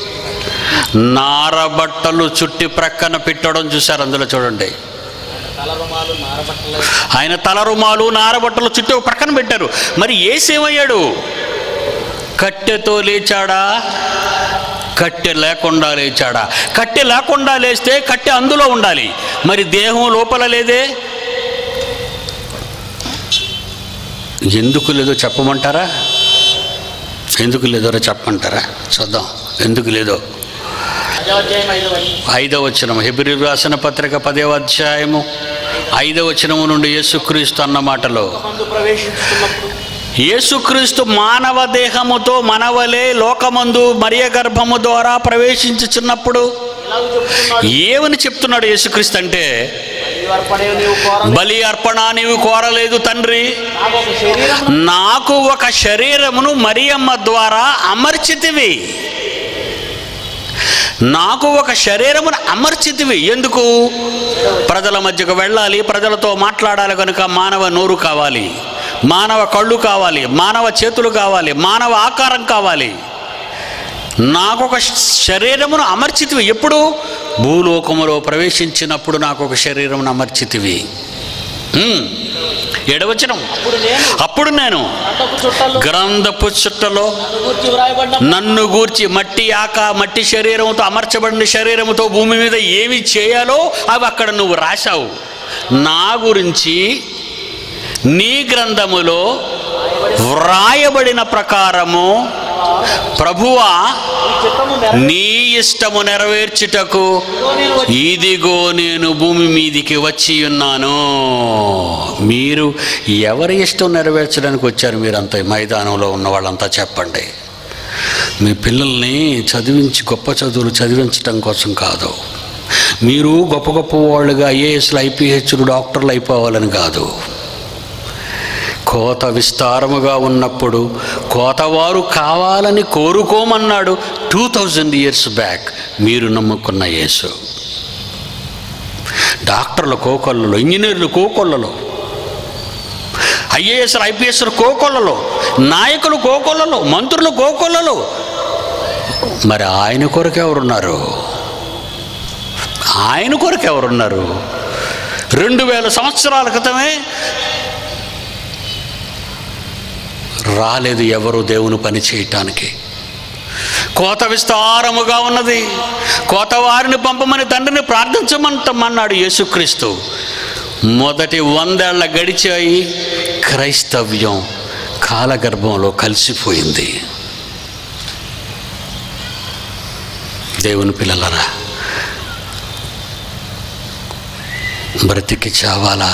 నారబట్టలు చుట్టి ప్రక్కన పెట్టడం చూశారు అందులో చూడండి తలరుమాలు నారబట్టలు ఆయన తల రుమాలు నారబట్టలు చుట్టూ ఒక ప్రక్కన పెట్టారు మరి ఏసేమయ్యాడు కట్టెతో లేచాడా కట్టె లేకుండా లేచాడా కట్టె లేకుండా లేస్తే కట్టె అందులో ఉండాలి మరి దేహం లోపల లేదే ఎందుకు లేదో చెప్పమంటారా ఎందుకు లేదో చెప్పమంటారా చూద్దాం ఎందుకు లేదో పదవ అధ్యాయం ఐదవ వచనం. ఐదవ వచనం హెబ్రి రాసిన పత్రిక పదవ అధ్యాయము ఐదవ వచనము నుండి యేసుక్రీస్తు అన్న మాటలో మందు ప్రవేశించుతున్నప్పుడు యేసుక్రీస్తు మానవ దేహముతో మనవలే లోకమందు మరియ గర్భము ద్వారా ప్రవేశించుచున్నప్పుడు ఇలాగ చెప్తున్నాడు ఏమని చెప్తున్నాడు యేసుక్రీస్తు అంటే "ఈ అర్పణే నీవు కోరలేదు బలి అర్పణ నీవు కోరలేదు తండ్రి నాకు ఒక శరీరం నాకు ఒక శరీరమును మరియమ్మ ద్వారా అమర్చితివి నాకు ఒక శరీరమును అమర్చితివి ఎందుకు ప్రజల మధ్యకు వెళ్ళాలి ప్రజలతో మాట్లాడాలి కనుక మానవ నోరు కావాలి మానవ కళ్ళు కావాలి మానవ చేతులు కావాలి మానవ ఆకారం కావాలి నాకు ఒక శరీరమును అమర్చితివి ఎప్పుడు భూలోకములో ప్రవేశించినప్పుడు నాకు ఒక శరీరమును అమర్చితివి ఉమ్. ఏడవచనం అప్పుడు నేను అప్పుడు నేను అంతకు చుట్టలు గ్రంథపు చుట్టలో నన్ను గూర్చి వ్రాయబడిన నన్ను గూర్చి మట్టి ఆక మట్టి శరీరంతో అమర్చబడిన శరీరంతో భూమి మీద ఏమి చేయాలో అవి అక్కడ నువ్వు రాశావు నా గురించి నీ గ్రంథములో వ్రాయబడిన ప్రకారము ప్రభువా ఈ చిత్తము నెరవేర్చుటకు నీ ఇష్టము నెరవేర్చుటకు నేను వచ్చి ఇదిగో నేను భూమి మీదికి వచ్చి ఉన్నాను మీరు ఎవరి ఇష్టం నెరవేర్చడానికి వచ్చారు మీరంతా ఈ మైదానంలో ఉన్న వాళ్ళంతా చెప్పండి మీ పిల్లల్ని చదివించి గొప్ప చదువులు చదివించడం కోసం కాదు మీరు గొప్ప గొప్ప వాళ్ళుగా ఐఏఎస్లు ఐపీహెచ్లు డాక్టర్లు అయిపోవాలని కాదు కోత విస్తారముగా ఉన్నప్పుడు కోతవారు కావాలని కోరుకోమన్నాడు టూ థౌజండ్ ఇయర్స్ బ్యాక్ మీరు నమ్ముకున్న యేసు డాక్టర్ల కోకొల్లలో ఇంజనీర్లు కోకొల్లలో ఐఏఎస్ ఐపీఎస్ కోకొల్లలో నాయకులు కోకొల్లలో మంత్రులు కోకొల్లలో మరి ఆయన కొరకు ఎవరున్నారు ఆయన కొరకు ఎవరున్నారు రెండు వేల సంవత్సరాల క్రితమే రాలేదు ఎవరు దేవుని పని చేయటానికి కోత విస్తారముగా ఉన్నది కోత వారిని పంపమని తండ్రిని ప్రార్థించమంటమన్నాడు యేసుక్రీస్తు మొదటి వందేళ్ల గడిచాయి క్రైస్తవ్యం కాలగర్భంలో కలిసిపోయింది దేవుని పిల్లలరా బ్రతికి చావాలా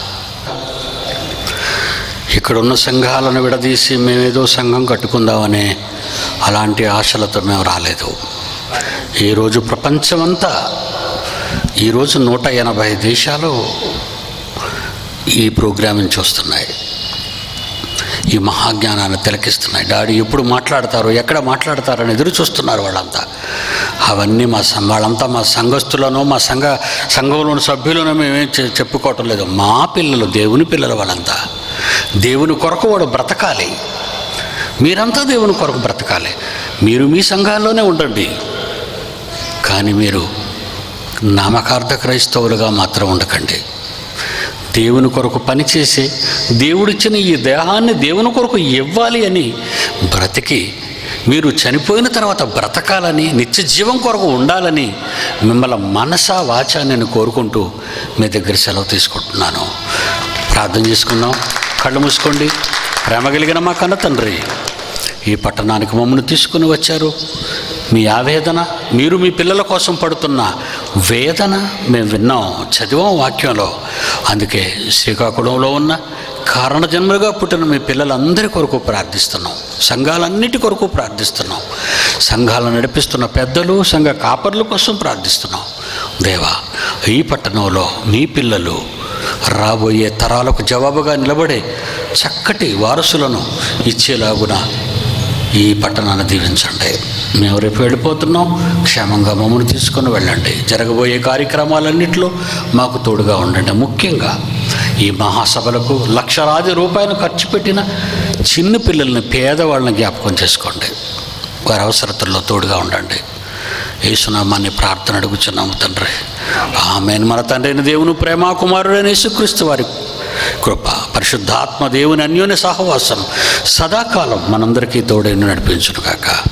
ఇక్కడున్న సంఘాలను విడదీసి మేమేదో సంఘం కట్టుకుందామనే అలాంటి ఆశలతో మేము రాలేదు ఈరోజు ప్రపంచమంతా ఈరోజు నూట ఎనభై దేశాలు ఈ ప్రోగ్రామింగ్ చూస్తున్నాయి ఈ మహాజ్ఞానాన్ని తిలకిస్తున్నాయి డాడీ ఎప్పుడు మాట్లాడతారు ఎక్కడ మాట్లాడతారని ఎదురు చూస్తున్నారు వాళ్ళంతా అవన్నీ మా సం- వాళ్ళంతా మా సంఘస్థులను మా సంఘ సంఘంలోని సభ్యులను మేమేం చె- చెప్పుకోవటం లేదు మా పిల్లలు దేవుని పిల్లలు వాళ్ళంతా దేవుని కొరకు వాడు బ్రతకాలి మీరంతా దేవుని కొరకు బ్రతకాలి మీరు మీ సంఘాల్లోనే ఉండండి కానీ మీరు నామకార్థ క్రైస్తవులుగా మాత్రం ఉండకండి దేవుని కొరకు పనిచేసి దేవుడిచ్చిన ఈ దేహాన్ని దేవుని కొరకు ఇవ్వాలి అని బ్రతికి మీరు చనిపోయిన తర్వాత బ్రతకాలని నిత్య జీవం కొరకు ఉండాలని మిమ్మల్ని మనసా వాచా నేను కోరుకుంటూ మీ దగ్గర సెలవు తీసుకుంటున్నాను ప్రార్థన చేసుకుందాం కళ్ళు మూసుకోండి ప్రేమ కలిగిన మా కన్న తండ్రి ఈ పట్టణానికి మమ్మల్ని తీసుకుని వచ్చారు మీ ఆవేదన మీరు మీ పిల్లల కోసం పడుతున్న వేదన మేము విన్నాం చదివాం వాక్యంలో అందుకే శ్రీకాకుళంలో ఉన్న కారణ జన్మలుగా పుట్టిన మీ పిల్లలందరి కొరకు ప్రార్థిస్తున్నాం సంఘాలన్నిటి కొరకు ప్రార్థిస్తున్నాం సంఘాలను నడిపిస్తున్న పెద్దలు సంఘ కాపర్ల కోసం ప్రార్థిస్తున్నాం దేవా ఈ పట్టణంలో మీ పిల్లలు రాబోయే తరాలకు జవాబుగా నిలబడే చక్కటి వారసులను ఇచ్చేలాగున ఈ పట్టణాన్ని దీవించండి మేము రేపు వెళ్ళిపోతున్నాం క్షేమంగా మమ్మల్ని తీసుకొని వెళ్ళండి జరగబోయే కార్యక్రమాలన్నింటిలో మాకు తోడుగా ఉండండి ముఖ్యంగా ఈ మహాసభలకు లక్షలాది రూపాయలు ఖర్చు పెట్టిన చిన్న పిల్లల్ని పేదవాళ్ళని జ్ఞాపకం చేసుకోండి వారి అవసరతల్లో తోడుగా ఉండండి యేసునామాన్ని ప్రార్థన అడుగుచున్నాము తండ్రి ఆమెను మన తండ్రిని దేవుని ప్రేమ కుమారుడైన యేసుక్రీస్తు వారి కృప పరిశుద్ధాత్మ దేవుని అన్యోన్య సహవాసం సదాకాలం మనందరికీ తోడైన నడిపించును కాక